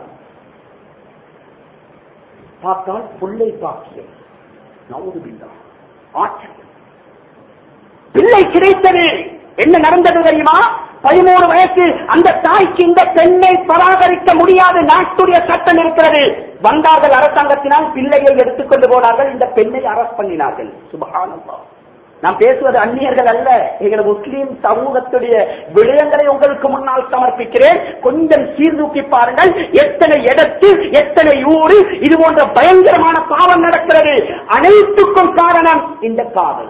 பார்த்தால் புள்ளை பாக்கியம் நவுதுபில்லா ஆச்சரியம் பிள்ளை கிடைத்தது என்ன நடந்தது தெரியுமா பதிமூணு வயசு அந்த தாய்க்கு இந்த பெண்ணை பராமரிக்க முடியாது நாட்டுடைய சட்டம் இருக்கிறது வந்தார்கள் அரசாங்கத்தினால் பிள்ளையை எடுத்துக்கொண்டு போனார்கள் இந்த பெண்ணை அரஸ்ட் பண்ணினார்கள் சுபகானந்தா நான் பேசுவது அந்நியர்கள் அல்ல எங்கள் முஸ்லீம் சமூகத்துடைய விடயங்களை உங்களுக்கு முன்னால் சமர்ப்பிக்கிறேன் கொஞ்சம் சீர்தூக்கி பாருங்கள் எத்தனை இடத்தில் எத்தனை ஊரு இது போன்ற பயங்கரமான பாவம் நடக்கிறது அனைத்துக்கும் காரணம் இந்த காதல்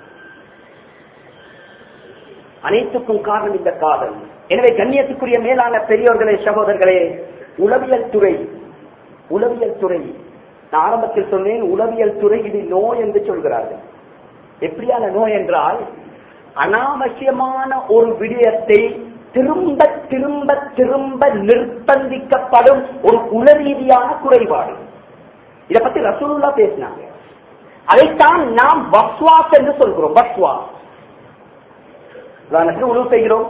அனைத்துக்கும் காரணம் இந்த காதல் எனவே கண்ணியத்துக்குரிய மேலான பெரியோர்களே சகோதரர்களே உளவியல் துறை உளவியல் துறை நான் ஆரம்பத்தில் சொன்னேன் உளவியல் துறை இது நோய் என்று சொல்கிறார்கள் எப்படியான நோய் என்றால் அனாவசியமான ஒரு விடயத்தை திரும்ப திரும்ப திரும்ப நிர்பந்திக்கப்படும் ஒரு உளரீதியான குறைபாடு இதை பத்தி ரசூலுல்லா பேசினாங்க அதைத்தான் நாம் வஸ்வாஸ் என்று சொல்கிறோம் வஸ்வாஸ் உதாரணத்துக்கு உணவு செய்கிறோம்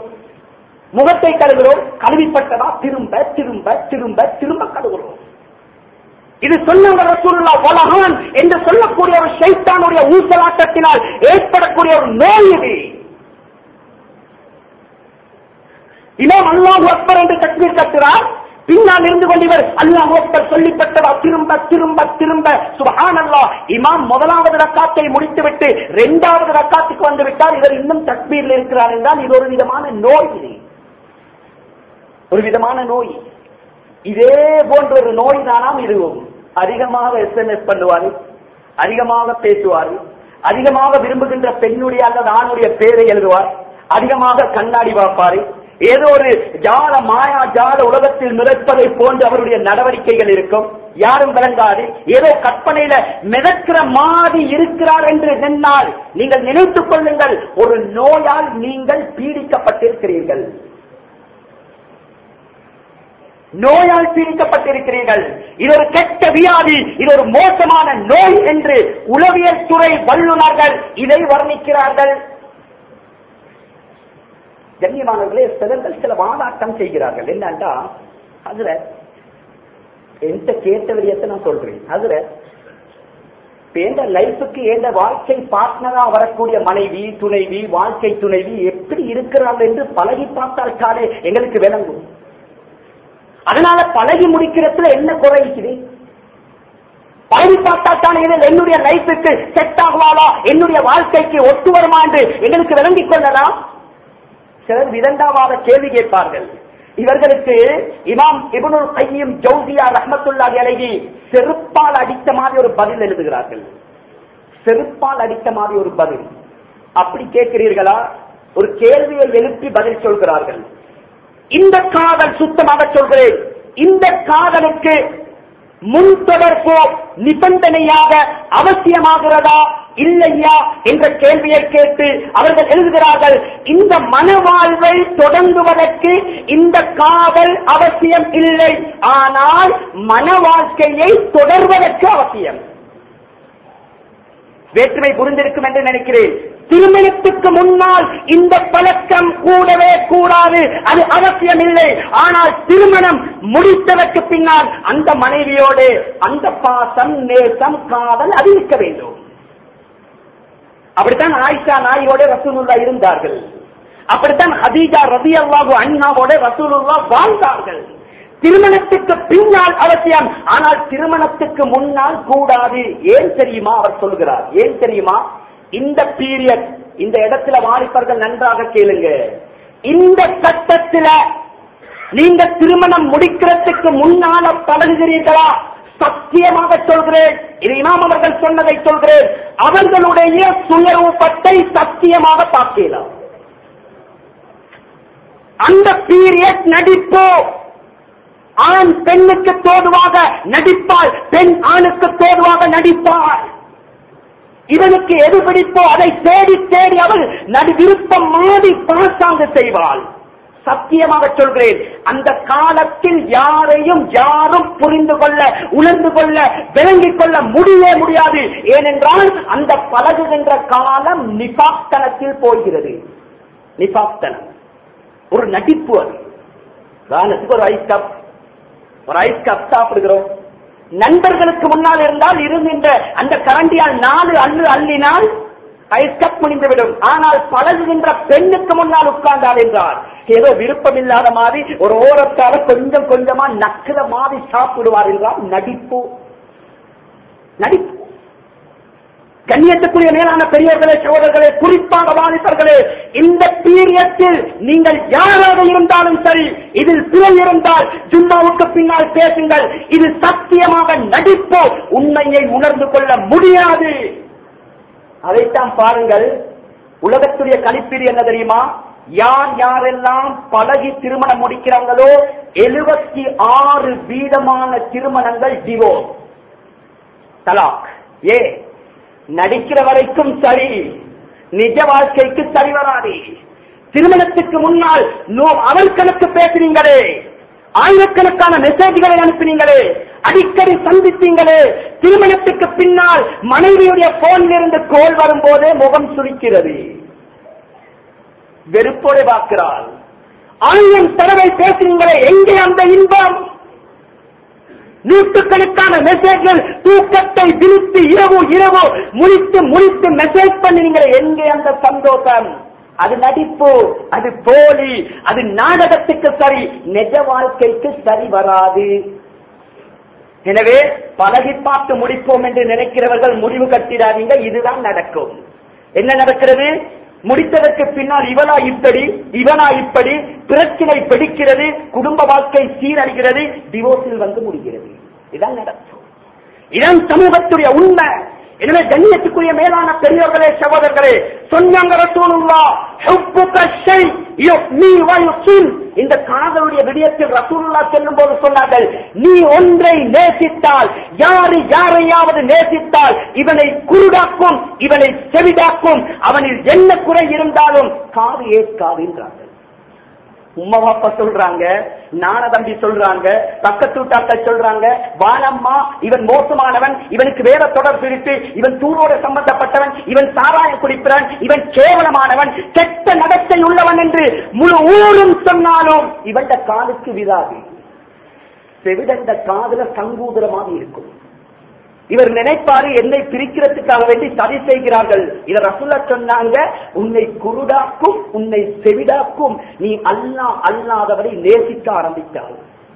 முகத்தை கழுவுகிறோம் கழுவிப்பட்டதா திரும்ப திரும்ப திரும்ப திரும்ப கழுவுகிறோம் இது சொன்னவங்க ரசூலுல்லா வலஹான் என்று சொல்லக்கூடிய ஒரு ஷைத்தானுடைய ஊசலாட்டத்தினால் ஏற்படக்கூடிய ஒரு நோய் இது இமாம் அல்லாஹு அக்பர் என்று தக்பீர் கட்டுறார் பின்னால் இருந்து கொண்டு இவர் அல்லாஹு அக்பர் சொல்லிப்பட்டவா திரும்ப திரும்ப திரும்ப சுபஹான் அல்லாஹ் இமாம் முதலாவது ரக்காத்தை முடித்துவிட்டு இரண்டாவது ரக்காத்துக்கு வந்து விட்டார் இவர் இன்னும் தக்பீரில் இருக்கிறார் என்றால் இது ஒரு விதமான நோய் இது ஒரு விதமான நோய் இதே போன்ற ஒரு நோய் தானாம் இதுவும் அதிகமாக எஸ்எம்எஸ் பண்ணுவாரு அதிகமாக பேசுவாரு அதிகமாக விரும்புகின்ற பெண்ணுடைய அல்லது ஆணுடைய பேரை எழுதுவார் அதிகமாக கண்ணாடி பார்ப்பாரு ஏதோ ஒரு ஜால மாயா ஜால உலகத்தில் மிதப்பதை போன்று அவருடைய நடவடிக்கைகள் இருக்கும் யாரும் விளங்காது ஏதோ கற்பனையில மிதக்கிற மாதிரி இருக்கிறார் என்று நின்னால் நீங்கள் நினைத்துக் கொள்ளுங்கள் ஒரு நோயால் நீங்கள் பீடிக்கப்பட்டிருக்கிறீர்கள் நோயால் பீடிக்கப்பட்டிருக்கிறீர்கள் இது ஒரு கெட்ட வியாதி இது ஒரு மோசமான நோய் என்று உளவியல் துறை வல்லுநர்கள் இதை வர்ணிக்கிறார்கள் கண்ணியமானவர்களே சிலர்கள் சில வாதாட்டம் செய்கிறார்கள் என்னண்டா அதுல எந்த கேட்ட விடயத்தை நான் சொல்றேன் அதுல எந்த லைஃபுக்கு எந்த வாழ்க்கை பார்ட்னரா வரக்கூடிய மனைவி துணைவி வாழ்க்கை துணைவி எப்படி இருக்கிறார்கள் என்று பழகி பார்த்தால் தானே எங்களுக்கு விளங்கும் அதனால பழகி முடிக்கிறதுல என்ன குறை இருக்குது பழகி பார்த்தா தானே இதில் என்னுடைய லைஃபுக்கு செட் ஆகுவாளா என்னுடைய வாழ்க்கைக்கு ஒத்து வருமா என்று எங்களுக்கு விளங்கிக் கொள்ளலாம் சிலர் விதண்டாவாத கேள்வி கேட்பார்கள் இவர்களுக்கு இமாம் இபனுல் கையும் ஜவுதியா ரஹமத்துல்லாஹி அலைஹி செருப்பால் அடித்த மாதிரி ஒரு பதில் எழுதுகிறார்கள் செருப்பால் அடித்த மாதிரி ஒரு பதில் அப்படி கேட்கிறீர்களா ஒரு கேள்வியை எழுப்பி பதில் சொல்கிறார்கள் இந்த காதல் சுத்தமாக சொல்கிறேன் இந்த காதலுக்கு முன் தொடர்போ நிபந்தனையாக அவசியமாகிறதா இல்லையா என்ற கேள்வியை கேட்டு அவர்கள் எழுதுகிறார்கள் இந்த மனவாழ்வை தொடங்குவதற்கு இந்த காதல் அவசியம் இல்லை ஆனால் மன வாழ்க்கையை தொடர்வதற்கு அவசியம் வேற்றுமை புரிந்திருக்கும் என்று நினைக்கிறேன் திருமணத்துக்கு முன்னால் இந்த பழக்கம் கூடவே கூடாது அது அவசியம் இல்லை ஆனால் திருமணம் முடித்ததற்கு பின்னால் அந்த மனைவியோடு அந்த பாசம் நேசம் காதல் அது இருக்க வேண்டும் அப்படித்தான் ஆயிஷா நாயோட ரசூலுல்லா இருந்தார்கள் அப்படித்தான் ஹதீஜா ரதி அல்லாஹு அண்ணாவோட ரசூலுல்லா வாழ்ந்தார்கள் திருமணத்துக்கு பின்னால் அவசியம் ஆனால் திருமணத்துக்கு முன்னால் கூடாது ஏன் தெரியுமா அவர் சொல்கிறார் ஏன் தெரியுமா இந்த பீரியட் இந்த இடத்துல வாலிபர்கள் நன்றாக கேளுங்க இந்த கட்டத்துல நீங்க திருமணம் முடிக்கிறதுக்கு முன்னால பழகுகிறீர்களா சத்தியமாக சொல்கிறேன் இது இமாம் அவர்கள் சொன்னதை சொல்கிறேன் அவர்களுடைய சுயரூபத்தை சத்தியமாக பார்க்கலாம் அந்த பீரியட் நடிப்போ ஆண் பெண்ணுக்கு தோதுவாக நடிப்பாள் பெண் ஆணுக்கு தோதுவாக நடிப்பாள் இவனுக்கு எது பிடிப்போ அதை தேடி தேடி அவள் நடி விருப்பம் மாறி பாசாங்க செய்வாள் சத்தியமாக சொல்கிறேன் அந்த காலத்தில் யாரையும் யாரும் புரிந்து கொள்ள உணர்ந்து கொள்ள விளங்கிக் கொள்ள முடியவே முடியாது ஏனென்றால் அந்த பழகுகின்ற காலம் நிபாக்தனத்தில் போகிறது நிபாக்தனம் ஒரு நடிப்பு அது உதாரணத்துக்கு ஒரு ஐஸ் கப் ஒரு ஐஸ் கப் சாப்பிடுகிறோம் நண்பர்களுக்கு முன்னால் இருந்தால் இருக்கின்ற அந்த கரண்டியால் நாலு அள்ளு அள்ளினால் ஐஸ் கப் முடிந்துவிடும் ஆனால் பழகுகின்ற பெண்ணுக்கு முன்னால் உட்கார்ந்தால் என்றால் ஏதோ விருப்பம் இல்லாத மாதிரி ஒரு ஓரத்தால கொஞ்சம் கொஞ்சமா நக்கிற மாதிரி சாப்பிடுவார் என்றால் நடிப்பு நடிப்பு கண்ணியத்துக்குரிய மேலான பெரியவர்களே சகோதரர்களே குறிப்பாக வாலிபர்களே இந்த பீரியத்தில் நீங்கள் யாராக இருந்தாலும் சரி இதில் பிழை இருந்தால் ஜும்மாவுக்கு பின்னால் பேசுங்கள் இது சத்தியமாக நடிப்போ உண்மையை உணர்ந்து கொள்ள முடியாது அதைத்தான் பாருங்கள் உலகத்துடைய கணிப்பீடு என்ன தெரியுமா யார் யாரெல்லாம் பழகி திருமணம் முடிக்கிறாங்களோ எழுபத்தி ஆறு வீதமான திருமணங்கள் டிவோர்ஸ் தலாக் ஏ நடிக்கிற வரைக்கும் சரி நிஜ வாழ்க்கைக்கு சரி வராது திருமணத்துக்கு முன்னால் நோ- அவள் கணக்கு பேசுறீங்களே ஆயிரக்கணக்கான மெசேஜ்களை அனுப்பினீங்களே அடிக்கடி சந்தித்தீங்களே திருமணத்துக்கு பின்னால் மனைவியுடைய போனில் இருந்து கோல் வரும்போதே முகம் சுருக்கிறது வெறுப்போடு பார்க்கிறாள் ஆயிரம் தடவை பேசுறீங்களே எங்கே அந்த இன்பம் நூற்றுக்கணக்கான மெசேஜ்கள் தூக்கத்தை விரித்து இரவு இரவு முழித்து முழித்து மெசேஜ் பண்ணுவீங்களே எங்கே அந்த சந்தோஷம் அது நடிப்பு அது போலி அது நாடகத்துக்கு சரி நிஜ வாழ்க்கைக்கு சரி வராது எனவே பழகி பார்த்து முடிப்போம் என்று நினைக்கிறவர்கள் முடிவு கட்டிடாதீங்க இதுதான் நடக்கும் என்ன நடக்கிறது முடித்ததற்கு பின்னால் இவனா இப்படி இவனா இப்படி பிரச்சனை பிடிக்கிறது குடும்ப வாழ்க்கை சீரழிகிறது டிவோர்ஸில் வந்து முடிகிறது இதான் நடக்கும் இதான் சமூகத்துடைய உண்மை எனவே கண்ணியத்துக்குரிய மேலான பெரியவர்களே சகோதரர்களே சொன்னாங்க ரசூலுல்லா ஹுப்புக ஷை யுஃப்னி வ யுஃபின் இந்த காதலுடைய விடயத்தில் ரசூலுல்லா சொல்லும் போது சொன்னார்கள் நீ ஒன்றை நேசித்தால் யாரு யாரையாவது நேசித்தால் இவனை குருடாக்கும் இவனை செவிடாக்கும் அவனில் என்ன குறை இருந்தாலும் காது ஏற்காது என்றார்கள் உம்மா பாப்பா சொல்றாங்க நான தம்பி சொல்றாங்க பக்கத்து வீட்டாக்கள் சொல்றாங்க வானம்மா இவன் மோசமானவன் இவனுக்கு வேற தொடர்பு இருக்கு இவன் தூரோட சம்பந்தப்பட்டவன் இவன் சாராயம் குடிப்பவன் இவன் கேவலமானவன் கெட்ட நடத்தை உள்ளவன் என்று முழு ஊரும் சொன்னாலும் இவன் காலுக்கு விதாது செவிடந்த காதுல சங்கூதரமாக இருக்கும் இவர் நினைப்பாரு என்னை பிரிக்கிறதுக்காக வேண்டி சதி செய்கிறார்கள் இவர் ரசுல்லா சொன்னாங்க உன்னை குருடாக்கும் உன்னை செவிடாக்கும் நீ அல்லா அல்லாதவரை நேசிக்க ஆரம்பித்தால்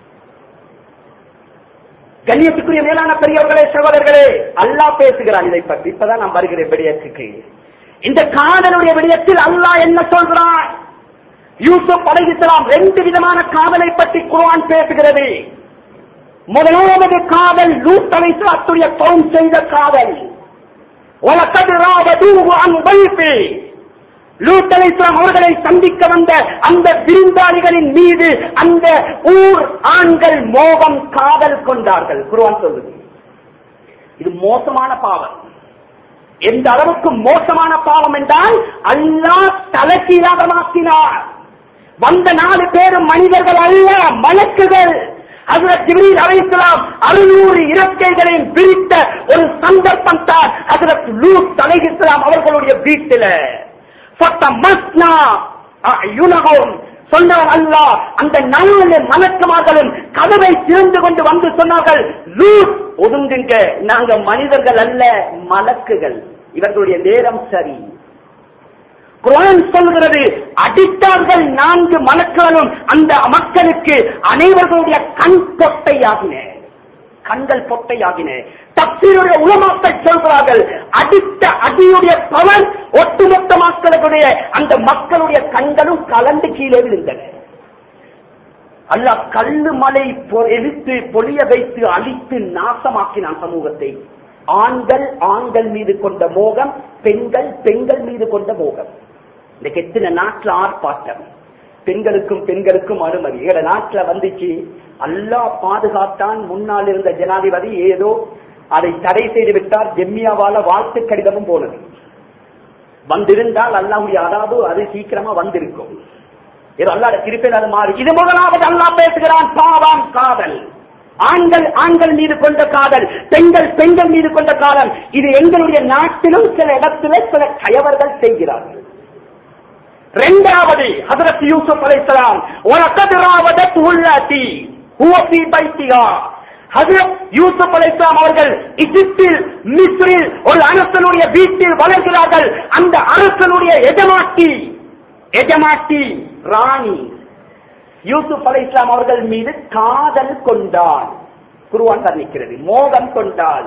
கண்ணியத்துக்குரிய மேலான பெரியவர்களே சகோதரர்களே அல்லாஹ் பேசுகிறான் இதை பற்றி இப்பதான் நான் வருகிறேன் விடயத்துக்கு இந்த காதலுடைய விடயத்தில் அல்லாஹ் என்ன சொல்கிறான் யூசுப் அலைஹிஸ்ஸலாம் ரெண்டு விதமான காதலை பற்றி குர்ஆன் பேசுகிறது முதலாவது காதல் லூத் அலைஹிஸ்ஸலாத்துடைய கௌம் செய்த காதல் وَلَقَدْ رَاوَدُوهُ عَنْ ضَيْفِهِ லூத் அலைஹிஸ்ஸலாம் அவர்களை சந்திக்க வந்த அந்த விருந்தாளிகளின் மீது அந்த ஊர் ஆண்கள் மோகம் காதல் கொண்டார்கள் குர்ஆன் சொல்லுது இது மோசமான பாவம் எந்த அளவுக்கு மோசமான பாவம் என்றால் அல்லாஹ் தலைக்கீழாக மாற்றினார் வந்த நாலு பேரும் மனிதர்கள் அல்ல மலக்குகள் ஹசரத் ஜிப்ரீல் அலைஹிஸ்ஸலாம் அறுநூறு இறக்கைகளையும் பிரித்த ஒரு சந்தர்ப்பம் தான் ஹசரத் லூத் அலைஹிஸ்ஸலாம் அவர்களுடைய வீட்டில ஃபத்தமஸ்னா அயுனஹும் சொன்னவர் அல்லாஹ் அந்த நாலு மலக்குமார்களும் கதவை திறந்து கொண்டு வந்து சொன்னார்கள் லூத் ஒதுங்குங்க நாங்க மனிதர்கள் அல்ல மலக்குகள் இவர்களுடைய நேரம் சரி குரான் சொல்கிறது அடித்தார்கள் நான்கு மலக்களும் அந்த மக்களுக்கு அனைவர்களுடைய கண் பொட்டையாகின கண்கள் பொட்டையாகின தப்சீருடைய உலமாக்கள் சொல்கிறார்கள் அடித்த அடியுடைய பலன் ஒட்டுமொத்த மக்களுடைய அந்த மக்களுடைய கண்களும் கலந்து கீழே விழுந்தன அல்லாஹ் கல்லு மலை பொ- எரித்து பொழிய வைத்து அழித்து நாசமாக்கினான் சமூகத்தை ஆண்கள் ஆண்கள் மீது கொண்ட மோகம் பெண்கள் பெண்கள் மீது கொண்ட மோகம் இன்னைக்கு எத்தனை நாட்டுல ஆர்ப்பாட்டம் பெண்களுக்கும் பெண்களுக்கும் அனுமதி எங்க நாட்டுல வந்துச்சு அல்லாஹ் பாதுகாத்தான் முன்னால் இருந்த ஜனாதிபதி ஏதோ அதை தடை செய்து விட்டார் ஜெம்மியாவால வாழ்த்து கடிதமும் போனது வந்திருந்தால் அல்லாஹ்வுடைய அதாவது அது சீக்கிரமா வந்திருக்கும் இது அல்லாட திருப்பில் அது மாறி இது முதலாவது அல்லாஹ் பேசுகிறான் பாவம் காதல் ஆண்கள் ஆண்கள் மீது கொண்ட காதல் பெண்கள் பெண்கள் மீது கொண்ட காதல் இது எங்களுடைய நாட்டிலும் சில இடத்துல சில கயவர்கள் செய்கிறார்கள் இரண்டாவது ஹதரத் யூசுப் அலைஹிஸ்ஸலாம் வலக்கத் ராவதத் உள்ளாதி ஹுவ ஃபீ பைத்திஹா ஹதரத் யூசுப் அலைஹிஸ்ஸலாம் அவர்கள் எகிப்தில் மிஸ்ரில் ஒரு அரசனுடைய வீட்டில் வளர்கிறார்கள் அந்த அரசனுடைய எஜமாட்டி எஜமாட்டி ராணி யூசுப் அலை இஸ்லாம் அவர்கள் மீது காதல் கொண்டாள் குருவான் வர்ணிக்கிறது மோகம் கொண்டாள்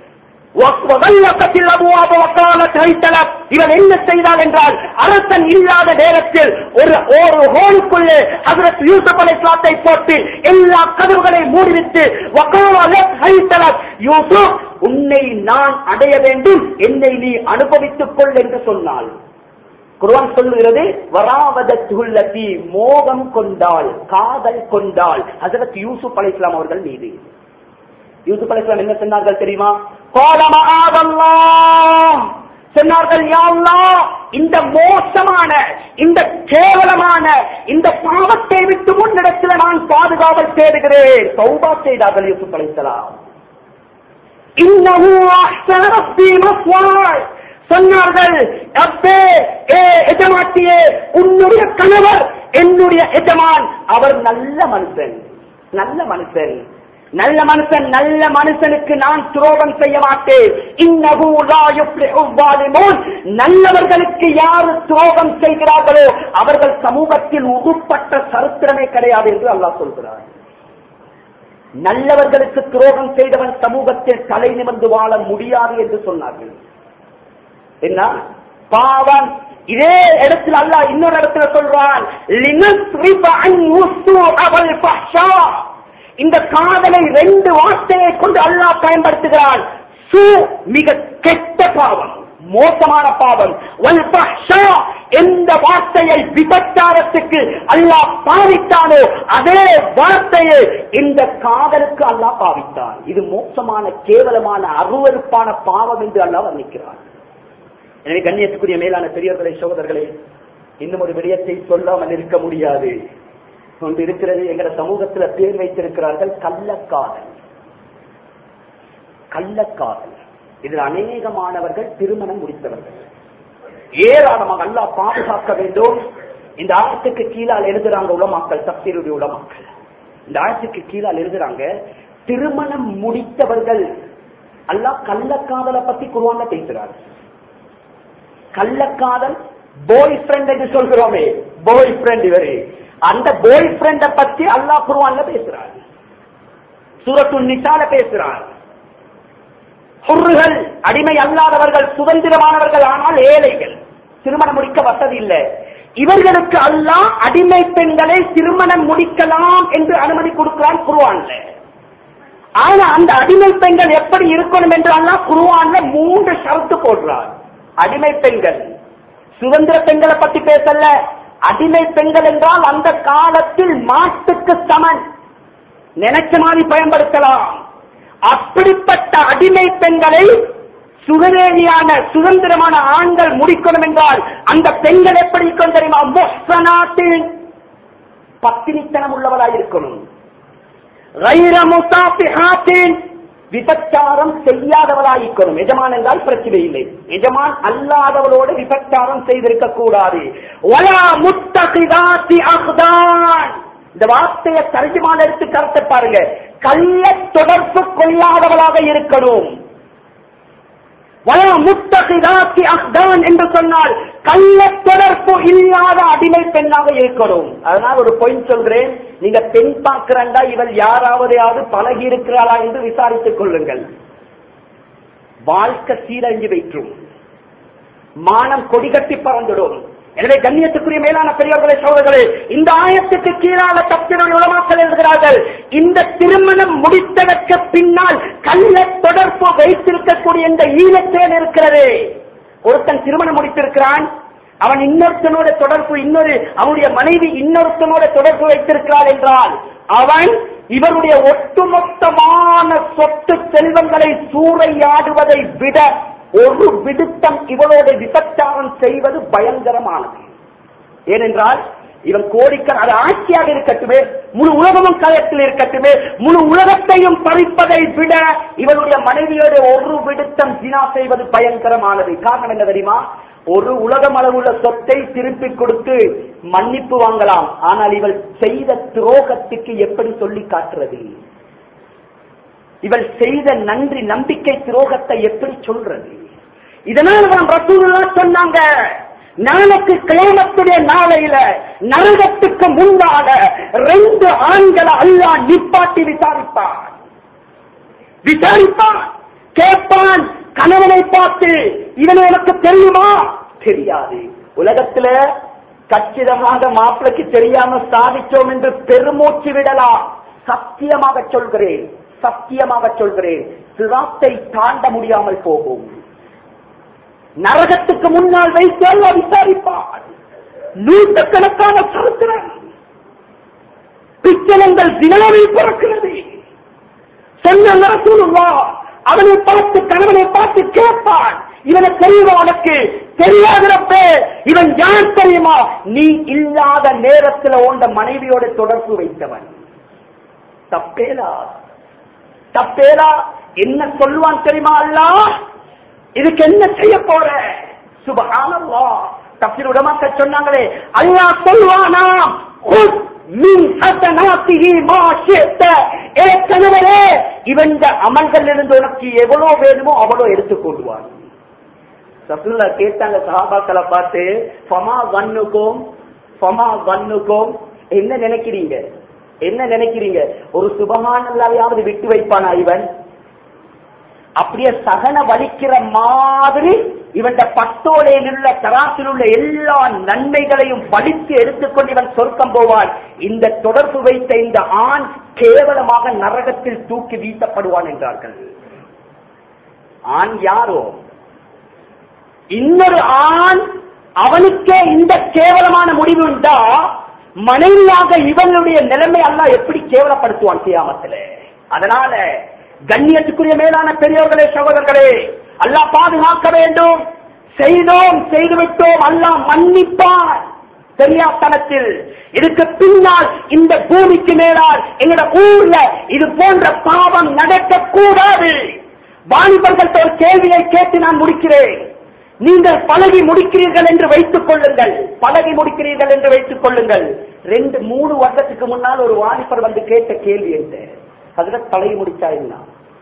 وَغَلَّقَتِ الْأَبْوَابُ وَقَالَتْ هَيْتَ لَكَ இவன் என்ன செய்தால் என்றால் அரசன் இல்லாத நேரத்தில் ஒரு ஒரு ஹோலுக்குள்ளே ஹஜரத் யூசுப் அலைஹிஸ்ஸலாத்தை போட்டு எல்லா கதவுகளை மூடிவிட்டு وَقَالَتْ هَيْتَ لَكَ யூசுப் உன்னை நான் அடைய வேண்டும் என்னை நீ அனுபவித்துக் கொள் என்று சொன்னாள் குர்ஆன் சொல்லுகிறது வராவதத்துள்ளதி மோகம் கொண்டாள் காதல் கொண்டாள் ஹஜரத் யூசுப் அலைஹிஸ்ஸலாம் அவர்கள் மீது யூசுப் அலைஹிஸ்ஸலாம் என்ன சொன்னார்கள் தெரியுமா கோலம ஆதல்லாஹ் சொன்னார்கள் யா அல்லாஹ் இந்த மோசமான இந்த கேவலமான இந்த பாவத்தை விட்டு முன்னிடத்தில் நான் பாதுகாவல் தேடுகிறேன் தௌபா செய்தார்கள் யூசுப் அலைஹிஸ்ஸலாம் இன்னஹு அஹ்ஸன ரப்பி மஸ்வாய் சொன்னார்கள் அப்பே ஏ எஜமாட்டியே உன்னுடைய கணவர் என்னுடைய எஜமான் அவர் நல்ல மனுஷன் நல்ல மனுஷன் நல்ல மனுஷன் நல்ல மனுஷனுக்கு நான் துரோகம் செய்ய மாட்டேன் இன்னஹு லா யுஃப்லிஹு ஸாலிமூன் நல்லவர்களுக்கு யார் துரோகம் செய்கிறார்களோ அவர்கள் சமூகத்தில் உருப்பட்ட சரித்திரமே கிடையாது என்று அல்லாஹ் சொல்கிறார் நல்லவர்களுக்கு துரோகம் செய்தவன் சமூகத்தில் தலை நிமிர்ந்து வாழ முடியாது என்று சொன்னார்கள் என்ன பாவம் இதே இடத்துல அல்லாஹ் இன்னொரு இடத்துல சொல்றான் "லினஸ்ரிஃப அன்ஹு ஸூஅ வல் ஃபஹ்ஷா." இந்த காதலை ரெண்டு வார்த்தையை கொண்டு அல்லாஹ் பயன்படுத்துகிறான் சூ மிக கெட்ட பாவம் மோசமான பாவம் வல் ஃபஹ்ஷா எந்த வார்த்தையை விபச்சாரத்துக்கு அல்லாஹ் பாவித்தானோ அதே வார்த்தையை இந்த காதலுக்கு அல்லாஹ் பாவித்தான் இது மோசமான கேவலமான அருவருப்பான பாவம் என்று அல்லாஹ் வர்ணிக்கிறான் எனவே கண்ணியத்துக்குரிய மேலான பெரியவர்களே சகோதரர்களே இன்னும் ஒரு விடயத்தை சொல்லாமல் இருக்க முடியாது ஒன்று இருக்கிறது எங்கட சமூகத்துல பேர் வைத்திருக்கிறார்கள் கள்ளக்காதல் கள்ளக்காதல் இதில் அநேகமானவர்கள் திருமணம் முடித்தவர்கள் ஏராளமாக அல்லாஹ் பாதுகாக்க வேண்டும் இந்த ஆயத்துக்கு கீழால் எழுதுறாங்க உலமாக்கள் தப்சீருடைய உலமாக்கள் இந்த ஆயத்துக்கு கீழால் எழுதுறாங்க திருமணம் முடித்தவர்கள் அல்லாஹ் கள்ளக்காதலை பத்தி குருவாங்க பேசுறாரு கள்ளக்காதல் பாய் ஃப்ரெண்ட் என்று சொல்கிறோமே பாய் ஃப்ரெண்ட் இவரு அந்த பாய் ஃப்ரெண்ட பத்தி அல்லாஹ் குருவான்ல பேசுறார் சூரத்து நிசால பேசுறார் ஹுர்ருகள் அடிமை அல்லாதவர்கள் சுதந்திரமானவர்கள் ஆனால் ஏழைகள் திருமணம் முடிக்க வசதி இல்லை இவர்களுக்கு அல்லாஹ் அடிமை பெண்களை திருமணம் முடிக்கலாம் என்று அனுமதி கொடுக்கிறான் குருவான்ல ஆனா அந்த அடிமை பெண்கள் எப்படி இருக்கணும் என்று அல்லாஹ் குருவான்ல மூன்று ஷரத்து போடுறார் அடிமை பெண்கள் சுதந்திர பெண்களை பத்தி பேசல அடிமை பெண்கள் என்றால் அந்த காலத்தில் மாட்டுக்கு சமன் நினைச்ச மாதிரி பயன்படுத்தலாம் அப்படிப்பட்ட அடிமை பெண்களை சுகதேவியான சுதந்திரமான ஆண்கள் முடிக்கணும் என்றால் அந்த பெண்கள் எப்படி இருக்கணும் தெரியுமா முஸ்ஸனாத்தில் பத்தினித்தனம் உள்ளவளாய் இருக்கணும் கைர முசாபிஹாத்தின் விபச்சாரம் செய்யாதவளாயிருக்கணும் எஜமான் என்றால் பிரச்சனை இல்லை எஜமான் அல்லாதவளோடு விபச்சாரம் செய்திருக்க கூடாது வலா முத்தகிதாத்தி அஹ்தான் இந்த வார்த்தையை தர்ஜமான எடுத்து கருத்தை பாருங்க கள்ள தொடர்பு கொள்ளாதவளாக இருக்கணும் வலா முத்தகிதாத்தி அஹ்தான் என்று சொன்னால் கள்ள தொடர்பு இல்லாத அடிமை பெண்ணாக இருக்கணும் அதனால் ஒரு பாயிண்ட் சொல்கிறேன் நீங்க பெண் பார்க்கிறண்டா இவள் யாராவதையாவது பழகி இருக்கிறாளா என்று விசாரித்துக் கொள்ளுங்கள் வாழ்க்கை சீரழிஞ்சு வைற்றும் மானம் கொடிகட்டி பறந்துடும் எனவே கண்ணியத்துக்குரிய மேலான பெரியவர்களே சோழர்களே இந்த ஆயத்துக்கு கீழான தப்பினுடைய உலமாக்கள் எழுதுகிறார்கள் இந்த திருமணம் முடித்ததற்கு பின்னால் கள்ள தொடர்பு வைத்திருக்கக்கூடிய இந்த ஈழத்தேன் இருக்கிறது ஒருத்தன் திருமணம் முடித்திருக்கிறான் அவன் இன்னொருத்தனோட தொடர்பு இன்னொரு அவனுடைய மனைவி இன்னொருத்தனோட தொடர்பு வைத்திருக்கிறாள் என்றால் அவன் இவருடைய ஒட்டுமொத்தமான சொத்து செல்வங்களை சூறையாடுவதை விட ஒரு விடுத்தம் இவளோட விபச்சாரம் செய்வது பயங்கரமானது ஏனென்றால் இவன் கோடிக்கர் அது ஆட்சியாக இருக்கட்டுமே முழு உலகமும் கயத்தில் இருக்கட்டுமே முழு உலகத்தையும் பறிப்பதை விட இவனுடைய மனைவியோட ஒரு விடுத்தம் ஜினா செய்வது பயங்கரமானது காரணம் என்ன தெரியுமா ஒரு உலகம் அளவுள்ள சொத்தை திருப்பி கொடுத்து மன்னிப்பு வாங்கலாம் ஆனால் இவள் செய்த துரோகத்துக்கு எப்படி சொல்லி காட்டுறது இவள் செய்த நன்றி நம்பிக்கை துரோகத்தை எப்படி சொல்றது இதனால் தான் ரசூலுல்லா சொன்னாங்க நாளைக்கு கிளேமத்துடைய நாளையில நரகத்துக்கு முன்னால ரெண்டு ஆண்களை அல்லாஹ் நிப்பாட்டி விசாரிப்பான் விசாரிப்பான் கேட்பான் கணவனை பார்த்து இவன் எனக்கு தெரியுமா தெரியாது உலகத்துல கச்சிதமாக மாப்பிளைக்கு தெரியாம சாதிச்சோம் என்று பெருமூச்சு விடலாம் சத்தியமாக சொல்கிறேன் சத்தியமாக சொல்கிறேன் சிராத்தை தாண்ட முடியாமல் போகும் நரகத்துக்கு முன்னால் வைத்து எல்லாம் விசாரிப்பார் நூற்றுக்கணக்கான சரித்திரம் பிச்சனங்கள் தினவில் பிறக்கிறது சொன்ன சொல்லுவா அவனை பார்த்து கணவனை பார்த்து கேட்பான் இவனை தெரியுமா உனக்கு தெரியாதப்ப இவன் யார் தெரியுமா நீ இல்லாத நேரத்தில் உண்ட மனைவியோட தொடர்பு வைத்தவன் தப்பேலா தப்பேலா என்ன சொல்லுவான் தெரியுமா அல்லா இதுக்கு என்ன செய்ய போற சுபகானல்லா தப்பில் உடமாக்க சொன்னாங்களே அல்லாஹ் சொல்வானா "குத் மின் ஹசனாத்திஹி மா ஷி'த." ஏ கணவரே இவன் அமல்கள் இருந்து உனக்கு எவ்வளவு வேணுமோ அவ்வளவு எடுத்துக் கொள்வான் ரசூல்லா கேட்டாங்க சஹாபாக்களை பார்த்து ஃபமா வன்னுக்கும் ஃபமா வன்னுக்கும் என்ன நினைக்கிறீங்க என்ன நினைக்கிறீங்க ஒரு சுபகானல்லாவையாவது விட்டு வைப்பானா இவன் அப்படியே சகன வலிக்கிற மாதிரி இவன் பட்டோலையில் உள்ள தராசில் உள்ள எல்லா நன்மைகளையும் வலித்து எடுத்துக்கொண்டு இவன் சொர்க்கம் போவான் இந்த தொடர்பு வைத்த இந்த ஆண் கேவலமாக நரகத்தில் தூக்கி வீசப்படுவான் என்றார்கள் ஆண் யாரோ இன்னொரு ஆண் அவனுக்கே இந்த கேவலமான முடிவு உண்டா மனைவியாக இவனுடைய நிலைமை அல்ல எப்படி கேவலப்படுத்துவான் கியாமத்துல அதனால கண்ணியத்துக்குரிய மேலான பெரியவர்களே சகோதரர்களே அல்லாஹ் பாதுகாக்க வேண்டும் செய்தோம் செய்துவிட்டோம் அல்லாஹ் மன்னிப்பார் தெரியாத்தனத்தில் இதுக்கு பின்னால் இந்த பூமிக்கு மேலால் எங்களோட ஊர்ல இது போன்ற பாவம் நடக்கக்கூடாது வாலிபர்கள் ஒரு கேள்வியை கேட்டு நான் முடிக்கிறேன் நீங்கள் பழகி முடிக்கிறீர்கள் என்று வைத்துக் கொள்ளுங்கள் பழகி முடிக்கிறீர்கள் என்று வைத்துக் கொள்ளுங்கள் ரெண்டு மூணு வருஷத்துக்கு முன்னால் ஒரு வாலிபர் வந்து கேட்ட கேள்வி என்ன அதுல பழகி முடிச்சா என்ன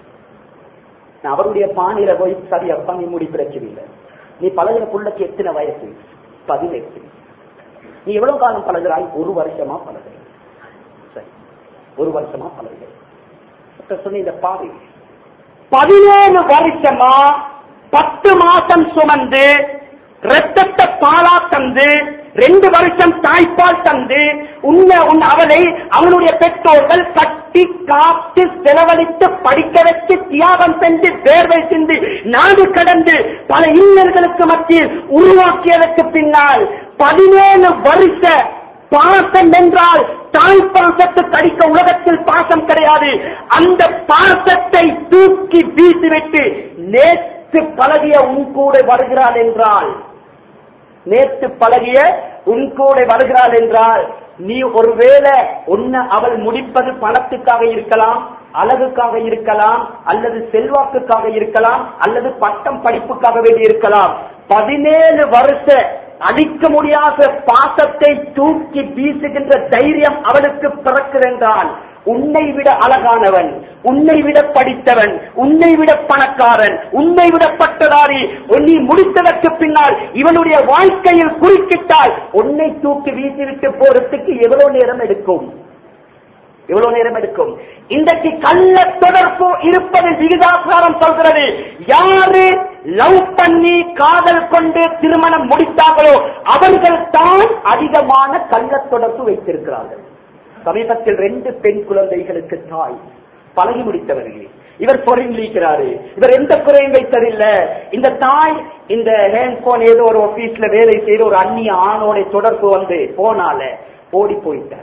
நான் அவருடைய பாணியில போய் சரி அப்பா நீ முடி பிரச்சனை இல்லை நீ பழகிற புள்ளக்கு எத்தனை வயசு பதினெட்டு நீ எவ்வளவு காலம் பழகுறாய் ஒரு வருஷமா பழகுற சரி ஒரு வருஷமா பழகுற சொன்ன இந்த பாவி பதினேழு வருஷமா பத்து மாசம் சுமந்து ரத்தத்தை பாலா தந்து ரெண்டு வருஷம் தாய்ப்பால் தந்து உன்னை உன் அவளை அவனுடைய பெற்றோர்கள் கட்டி காத்து செலவழித்து படிக்க வச்சு தியாகம் செஞ்சு வேர்வை சிந்து நாடு கடந்து பல இன்னல்களுக்கு மத்தியில் உருவாக்கியதற்கு பின்னால் பதினேழு வருஷ பாசம் என்றால் தாய் பாசத்தை கடிக்க உலகத்தில் பாசம் கிடையாது அந்த பாசத்தை தூக்கி வீசிவிட்டு நேற்று பழகிய உன் கூட வருகிறாள் என்றால் நேற்று பழகிய உன் கூட வருகிறாள் என்றால் நீ ஒருவேளை உன்னை அவள் முடிப்பது பணத்துக்காக இருக்கலாம் அழகுக்காக இருக்கலாம் அல்லது செல்வாக்குக்காக இருக்கலாம் அல்லது பட்டம் படிப்புக்காக வேண்டி இருக்கலாம் பதினேழு வருஷ அடிக்க முடியாத பாசத்தை தூக்கி வீசுகின்ற தைரியம் அவளுக்கு பிறக்குதென்றால் உன்னை விட அழகானவன் உன்னை விட படித்தவன் உன்னை விட பணக்காரன் உன்னை விட பட்டதாரி உன்னை முடித்ததற்கு பின்னால் இவனுடைய வாழ்க்கையில் குறுக்கிட்டால் உன்னை தூக்கி வீசிவிட்டு போறதுக்கு எவ்வளவு நேரம் எடுக்கும் எவ்வளவு நேரம் எடுக்கும் இன்றைக்கு கள்ள தொடர்பு இருப்பது விகிதாசாரம் சொல்கிறது யாரு லவ் பண்ணி காதல் கொண்டு திருமணம் முடித்தார்களோ அவர்கள் தான் அதிகமான கள்ள தொடர்பு வைத்திருக்கிறார்கள் சமீபத்தில் ரெண்டு பெண் குழந்தைகளுக்கு தாய் பழகி முடித்தவர்கள் இவர் பொருளிக்கிறாரு இவர் எந்த குறையும் வைத்ததில்ல இந்த தாய் இந்த ஹேண்ட் போன் ஏதோ ஒரு ஆபீஸ்ல வேலை செய்த ஒரு அந்நிய ஆணோட தொடர்பு வந்து போனால ஓடி போயிட்டார்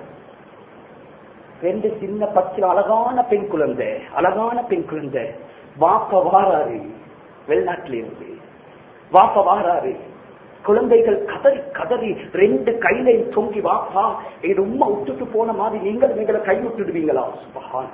ரெண்டு சின்ன பச்சை அழகான பெண் குழந்தை அழகான பெண் குழந்தை வாப்ப வாராரு வெளிநாட்டில இருந்து வாப்ப வாராரு குழந்தைகள் கதறி கதறி ரெண்டு கையில தொங்கி வாப்பா எங்க உம்மா விட்டுட்டு போன மாதிரி நீங்கள் எங்களை கை விட்டுடுவீங்களா சுபஹான்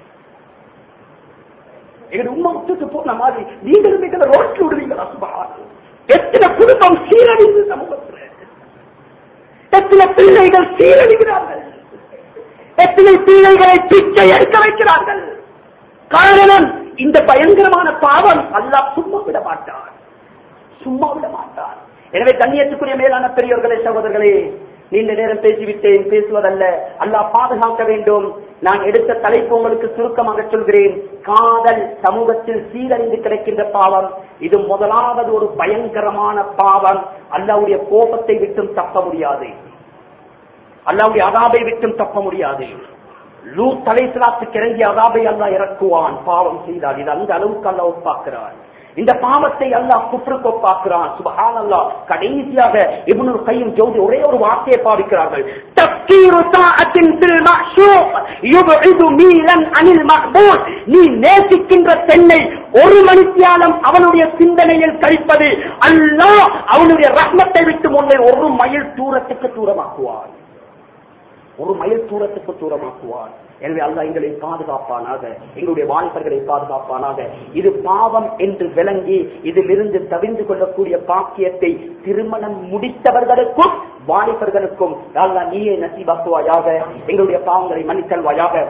எங்க உம்மா விட்டுட்டு போன மாதிரி நீங்களும் எங்களை ரோட்ல விடுவீங்களா சுபஹான் எத்தனை குடும்பம் சீரழிந்து சமூகத்தில் எத்தனை பிள்ளைகள் சீரழிகிறார்கள் எத்தனை பிள்ளைகளை பிச்சை எடுக்க வைக்கிறார்கள் காரணம் இந்த பயங்கரமான பாவம் அல்லாஹ் சும்மா விட மாட்டார் சும்மா விட மாட்டார் எனவே கண்ணியத்துக்குரிய மேலான பெரியவர்களே சகோதரர்களே நீண்ட நேரம் பேசிவிட்டேன் பேசுவதல்ல அல்லாஹ் பாதுகாக்க வேண்டும் நான் எடுத்த தலைப்பு உங்களுக்கு சுருக்கமாக சொல்கிறேன் காதல் சமூகத்தில் சீரழிந்து கிடக்கின்ற பாவம் இது முதலாவது ஒரு பயங்கரமான பாவம் அல்லாவுடைய கோபத்தை விட்டும் தப்ப முடியாது அல்லாவுடைய அதாபை விட்டும் தப்ப முடியாது லூ தலைசலாத்துக்கு இறங்கிய அதாபை அல்லா இறக்குவான் பாவம் செய்தால் இது அந்த அளவுக்கு அல்லா ஒப்பாக்குறான் இந்த பாவத்தை அல்லாஹ் குற்றுக்கு ஒப்பாக்குறான் சுபஹான் அல்லாஹ் கடைசியாக இப்னுல் கையும் ஜோதி ஒரே ஒரு வார்த்தையை பாவிக்கிறார்கள் தப்கீரு சாஅத்தின் ஃபில் மஹ்ஷூக் யுப்இது மீலன் அனில் மஹ்பூஸ் நீ நேசிக்கின்ற பெண்ணை ஒரு மணித்தியாலம் அவனுடைய சிந்தனையில் கழிப்பது அல்லாஹ் அவனுடைய ரஹ்மத்தை விட்டு முன்னே ஒரு மைல் தூரத்துக்கு தூரமாக்குவான் ஒரு மைல் தூரத்துக்கு தூரமாக்குவார் எனவே அல்லாஹ் எங்களை பாதுகாப்பானாக எங்களுடைய வாலிபர்களை பாதுகாப்பானாக இது பாவம் என்று விளங்கி இதிலிருந்து தவிர்ந்து கொள்ளக்கூடிய பாக்கியத்தை திருமணம் முடித்தவர்களுக்கும் வாலிபர்களுக்கும் அல்லாஹ் நீயே நசீபாக்குவாயாக எங்களுடைய பாவங்களை மன்னித்தல்வாயாக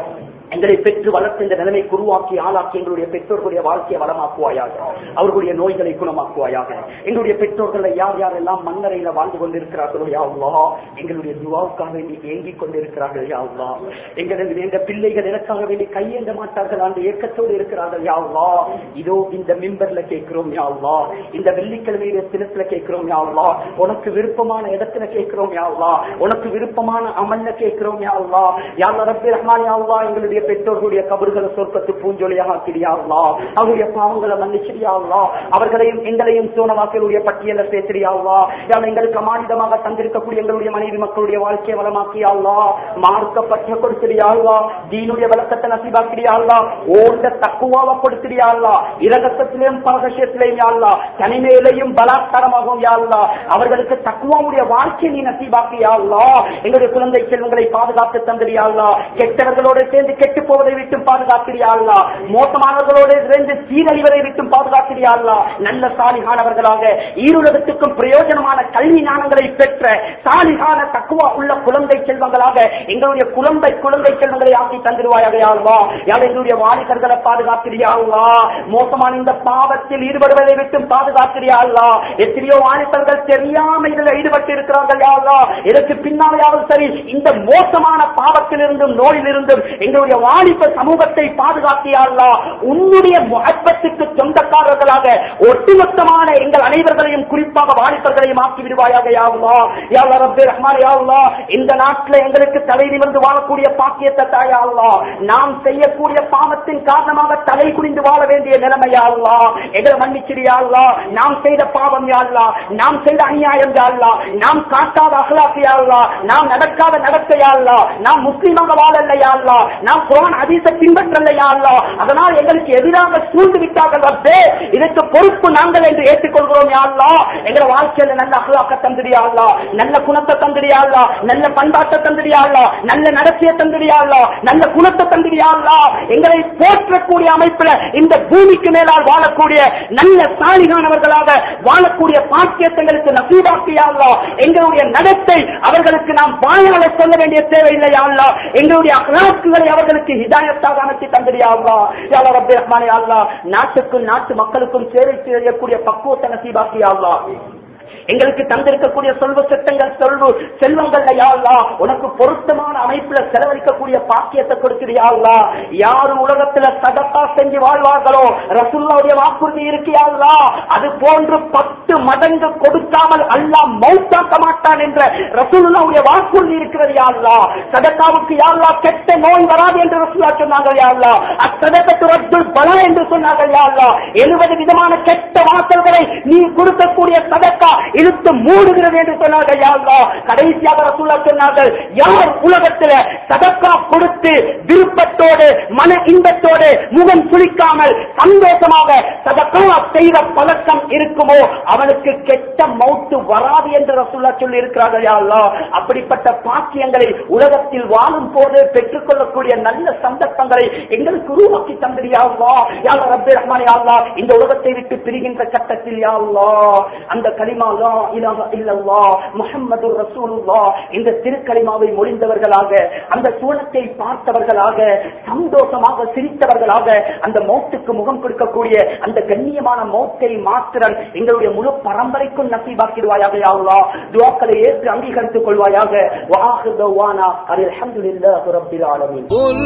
எங்களை பெற்று வளர்த்த இந்த நிலைமை உருவாக்கி ஆளாக்கி எங்களுடைய பெற்றோர்களுடைய வாழ்க்கையை வளமாக்குவாயாக அவர்களுடைய நோய்களை குணமாக்குவாயாக எங்களுடைய பெற்றோர்களை யார் யாரெல்லாம் மண்ணறையில வாழ்ந்து கொண்டிருக்கிறார்களோ யா அல்லாஹ் எங்களுடைய துவாவுக்காக வேண்டி ஏங்கிக் கொண்டிருக்கிறார்கள் யா அல்லாஹ் எங்களது எங்க பிள்ளைகள் எனக்காக வேண்டி கையேந்த மாட்டார்கள் அந்த ஏக்கத்தோடு இருக்கிறார்கள் யா அல்லாஹ் இதோ இந்த மிம்பர்ல கேட்கிறோம் யா அல்லாஹ் இந்த வெள்ளிக்கிழமையில தினத்துல கேட்கிறோம் யா அல்லாஹ் உனக்கு விருப்பமான இடத்துல கேட்கிறோம் யா அல்லாஹ் உனக்கு விருப்பமான அமல்ல கேட்கிறோம் யா அல்லாஹ் யா அல்லாஹ் ரப்பி ரஹ்மான் யா அல்லாஹ் எங்களுடைய பெற்றோர்களுடைய கபறுகளை சொர்க்கத்து பூஞ்சொலியாக ஆக்கிறியா அல்லாஹ் அவருடைய பாவங்களை மன்னிச்சிரியா அல்லாஹ் அவர்களையும் எங்களையும் சோனவாக்களுடைய பட்டியல சேர்த்திரியா அல்லாஹ் யா அல்லாஹ் எங்களுக்கு மாநிலமாக தந்திருக்கக்கூடிய எங்களுடைய மனைவி மக்களுடைய வாழ்க்கையை வளமாக்கியா அல்லாஹ் மார்க்கப்பட்ட கொடுத்திரியா அல்லாஹ் தீனுடைய விளக்கத்தை நசீபாக்கிறியா அல்லாஹ் ஓண்ட தக்குவாவை கொடுத்திரியா அல்லாஹ் இரகத்திலையும் பரகசியத்திலையும் யா அல்லாஹ் தனிமையிலையும் பலாத்காரமாகவும் யா அல்லாஹ் அவர்களுக்கு தக்குவாவுடைய வாழ்க்கையை நீ நசீபாக்கியா அல்லாஹ் எங்களுடைய குழந்தை செல்வங்களை பாதுகாத்து தந்திரியா அல்லாஹ் கெட்டவர்களோடு சேர்ந்து கெட்டு போவதை விட்டு பாதுகாக்கிறியா அல்லாஹ் மோசமானவர்களோடு சேர்ந்து சீரழிவதை விட்டு பாதுகாக்கிறியா அல்லாஹ் நல்ல சாலிகானவர்களாக ஈருலகத்துக்கும் பிரயோஜனமான கல்வி ஞானங்களை பெற்ற சாலிகான தக்குவா உள்ள குழந்தை செல்வங்களாக எங்களுடைய குழந்தை குழந்தை செல்வங்களை ஆக்கி தந்துடுவாயாக யா அல்லாஹ் யா எங்களுடைய வாலிபர்களை பாதுகாக்கிறியா அல்லாஹ் மோசமான இந்த பாவத்தில் ஈடுபடுவதை விட்டு பாதுகாக்கிறியா அல்லாஹ் எத்தனையோ வாலிபர்கள் தெரியாம இதுல ஈடுபட்டு இருக்கிறார்கள் யா அல்லாஹ் இதற்கு பின்னாலேயாவது சரி இந்த மோசமான பாவத்திலிருந்தும் நோயிலிருந்தும் எங்களுடைய வாலிப சமூகத்தை பாதுகாத்தியா அல்லாஹ் உன்னுடைய முகப்பத்துக்கு சொந்தக்காரர்களாக ஒட்டுமொத்தமான எங்கள் அனைவர்களையும் குறிப்பாக வாலிபர்களையும் ஆக்கி விடுவாயாக யா அல்லாஹ் யா அல்லாஹ் ரப்பே ரஹ்மான் யா அல்லாஹ் இந்த நாட்டில் எங்களுக்கு தலை நிமிர்ந்து வாழக்கூடிய பாக்கியத்தை தாயா அல்லாஹ் நாம் செய்யக்கூடிய பாவத்தின் காரணமாக தலை குனிந்து வாழ வேண்டிய நிலைமையா அல்லாஹ் எங்களை மன்னிச்சிரியா அல்லாஹ் நாம் செய்த பாவம் யா அல்லாஹ் நாம் செய்த அநியாயம் யா அல்லாஹ் நாம் காட்டாத அகலாக்கியா அல்லாஹ் நாம் நடக்காத நடக்கையா அல்லாஹ் நாம் முஸ்லீமாக வாழலையா அல்லாஹ் நாம் குரான் ஹதீஸை பின்பற்றலையா அல்லாஹ் அதனால் எங்களுக்கு எதிராக சூழ்ந்து விட்டார்கள் ரப்பே இதற்கு பொறுப்பு நாங்கள் என்று ஏற்றுக்கொள்கிறோம் யா அல்லாஹ் எங்களை வாழ்க்கையில நல்ல அகலாக்க தந்திரியா அல்லாஹ் நல்ல குணத்தை தந்திரியா அல்லாஹ் நல்ல பண்பாட்டை தந்திரியா அல்லாஹ் நல்ல நடத்தையை தந்திரியா அல்லாஹ் நல்ல குணத்தை தந்திரியா அல்லாஹ் எங்களை போற்றக்கூடிய அமைப்புல இந்த பூமிக்கு மேலால் வாழக்கூடிய நல்ல சாலிகானவர்களாக வாழக்கூடிய பாக்கியத்தங்களுக்கு நசீபாக்கியா அல்லாஹ் எங்களுடைய நடத்தை அவர்களுக்கு நாம் வாயால சொல்ல வேண்டிய தேவையில்லையா அல்லாஹ் எங்களுடைய அகலாக்குகளை அவர்களுக்கு ஹிதாயத்தாக அமைச்சு தந்திரியா அல்லாஹ் யா அல்லாஹ் ரப்பே ரஹ்மானே யா அல்லாஹ் நாட்டுக்கும் நாட்டு மக்களுக்கும் சேவை செய்யக்கூடிய பக்குவத்தை நசீபாக்கியா அல்லாஹ் எங்களுக்கு தந்திருக்கக்கூடிய செல்வ சட்டங்கள் செல்வ செல்வங்கள் யாழ்லா உனக்கு பொருத்தமான அமைப்புல செலவழிக்கக்கூடிய பாக்கியத்தை கொடுக்கிறியாள்லா யாரு உலகத்துல சதத்தா செஞ்சு வாழ்வார்களோ ரசுல்லாவுடைய வாக்குறுதி இருக்கியாள்லா அது போன்று பத்து மடங்கு கொடுக்காமல் அல்லாஹ் மௌத்தாக்க மாட்டான் என்ற ரசூலுல்லாவுடைய வாக்குறுதி இருக்கிறது யாழ்லா சதத்தாவுக்கு யாழ்லா கெட்ட நோய் வராது என்று ரசூலா சொன்னார்கள் யாழ்லா அச்சதத்து ரத்துல் பலா என்று சொன்னார்கள் யாழ்லா எழுபது விதமான கெட்ட வாசல்களை நீ கொடுக்கக்கூடிய சதக்கா இழுத்து மூடுகிறது என்று சொன்னார்கள் யா அல்லாஹ் கடைசியாக ரசூலா சொன்னார்கள் யார் உலகத்துல சதக்கா கொடுத்து விருப்பத்தோடு மன இன்பத்தோடு முகம் சுளிக்காமல் சந்தோஷமாக சதக்கா செய்த பழக்கம் இருக்குமோ அவனுக்கு கெட்ட மௌத்து வராது என்று ரசூலா சொல்லி இருக்கிறார்கள் யா அல்லாஹ் அப்படிப்பட்ட பாக்கியங்களை உலகத்தில் வாழும் போது பெற்றுக்கொள்ளக்கூடிய நல்ல சந்தர்ப்பங்களை எங்களுக்கு உருவாக்கி தந்திரியா அல்லாஹ் யா அல்லாஹ் ரப்பே ரஹ்மானே யா அல்லாஹ் இந்த உலகத்தை விட்டு பிரிகின்ற கட்டத்தில் யா அல்லாஹ் அந்த கலிமா லா இலாஹ இல்லல்லாஹ் முஹம்மதுர் ரசூலுல்லாஹ் இந்த திருக்கலிமாவை மொழிந்தவர்களாக அந்த சூழத்தை பார்த்தவர்களாக சந்தோஷமாக சிரித்தவர்களாக அந்த மௌத்துக்கு முகம் கொடுக்கக்கூடிய அந்த கண்ணியமான மௌத்தை மாத்திரம் எங்களுடைய முழு பரம்பரைக்கும் நசீபாக்கிடுவாயாக யா அல்லாஹ் துஆக்களை ஏற்று அங்கீகரித்துக் கொள்வாயாக வஆஹிரு தவானா அல்ஹம்துலில்லாஹி ரப்பில் ஆலமீன் قل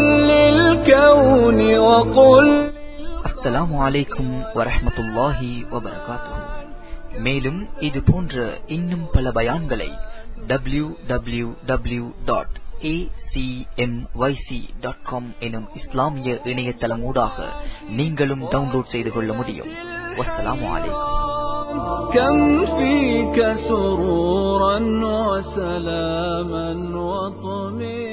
للكون وقل அஸ்ஸலாமு அலைக்கும் வரஹ்மத்துல்லாஹி வபரகாத்துஹு மேலும் இது போன்ற இன்னும் பல பயான்களை W W W dot dot com எனும் இஸ்லாமிய இணையதளமூடாக நீங்களும் டவுன்லோட் செய்து கொள்ள முடியும் வஸ்ஸலாமு அலைக்கும் كم فيك سرورا وسلاما وطمئنا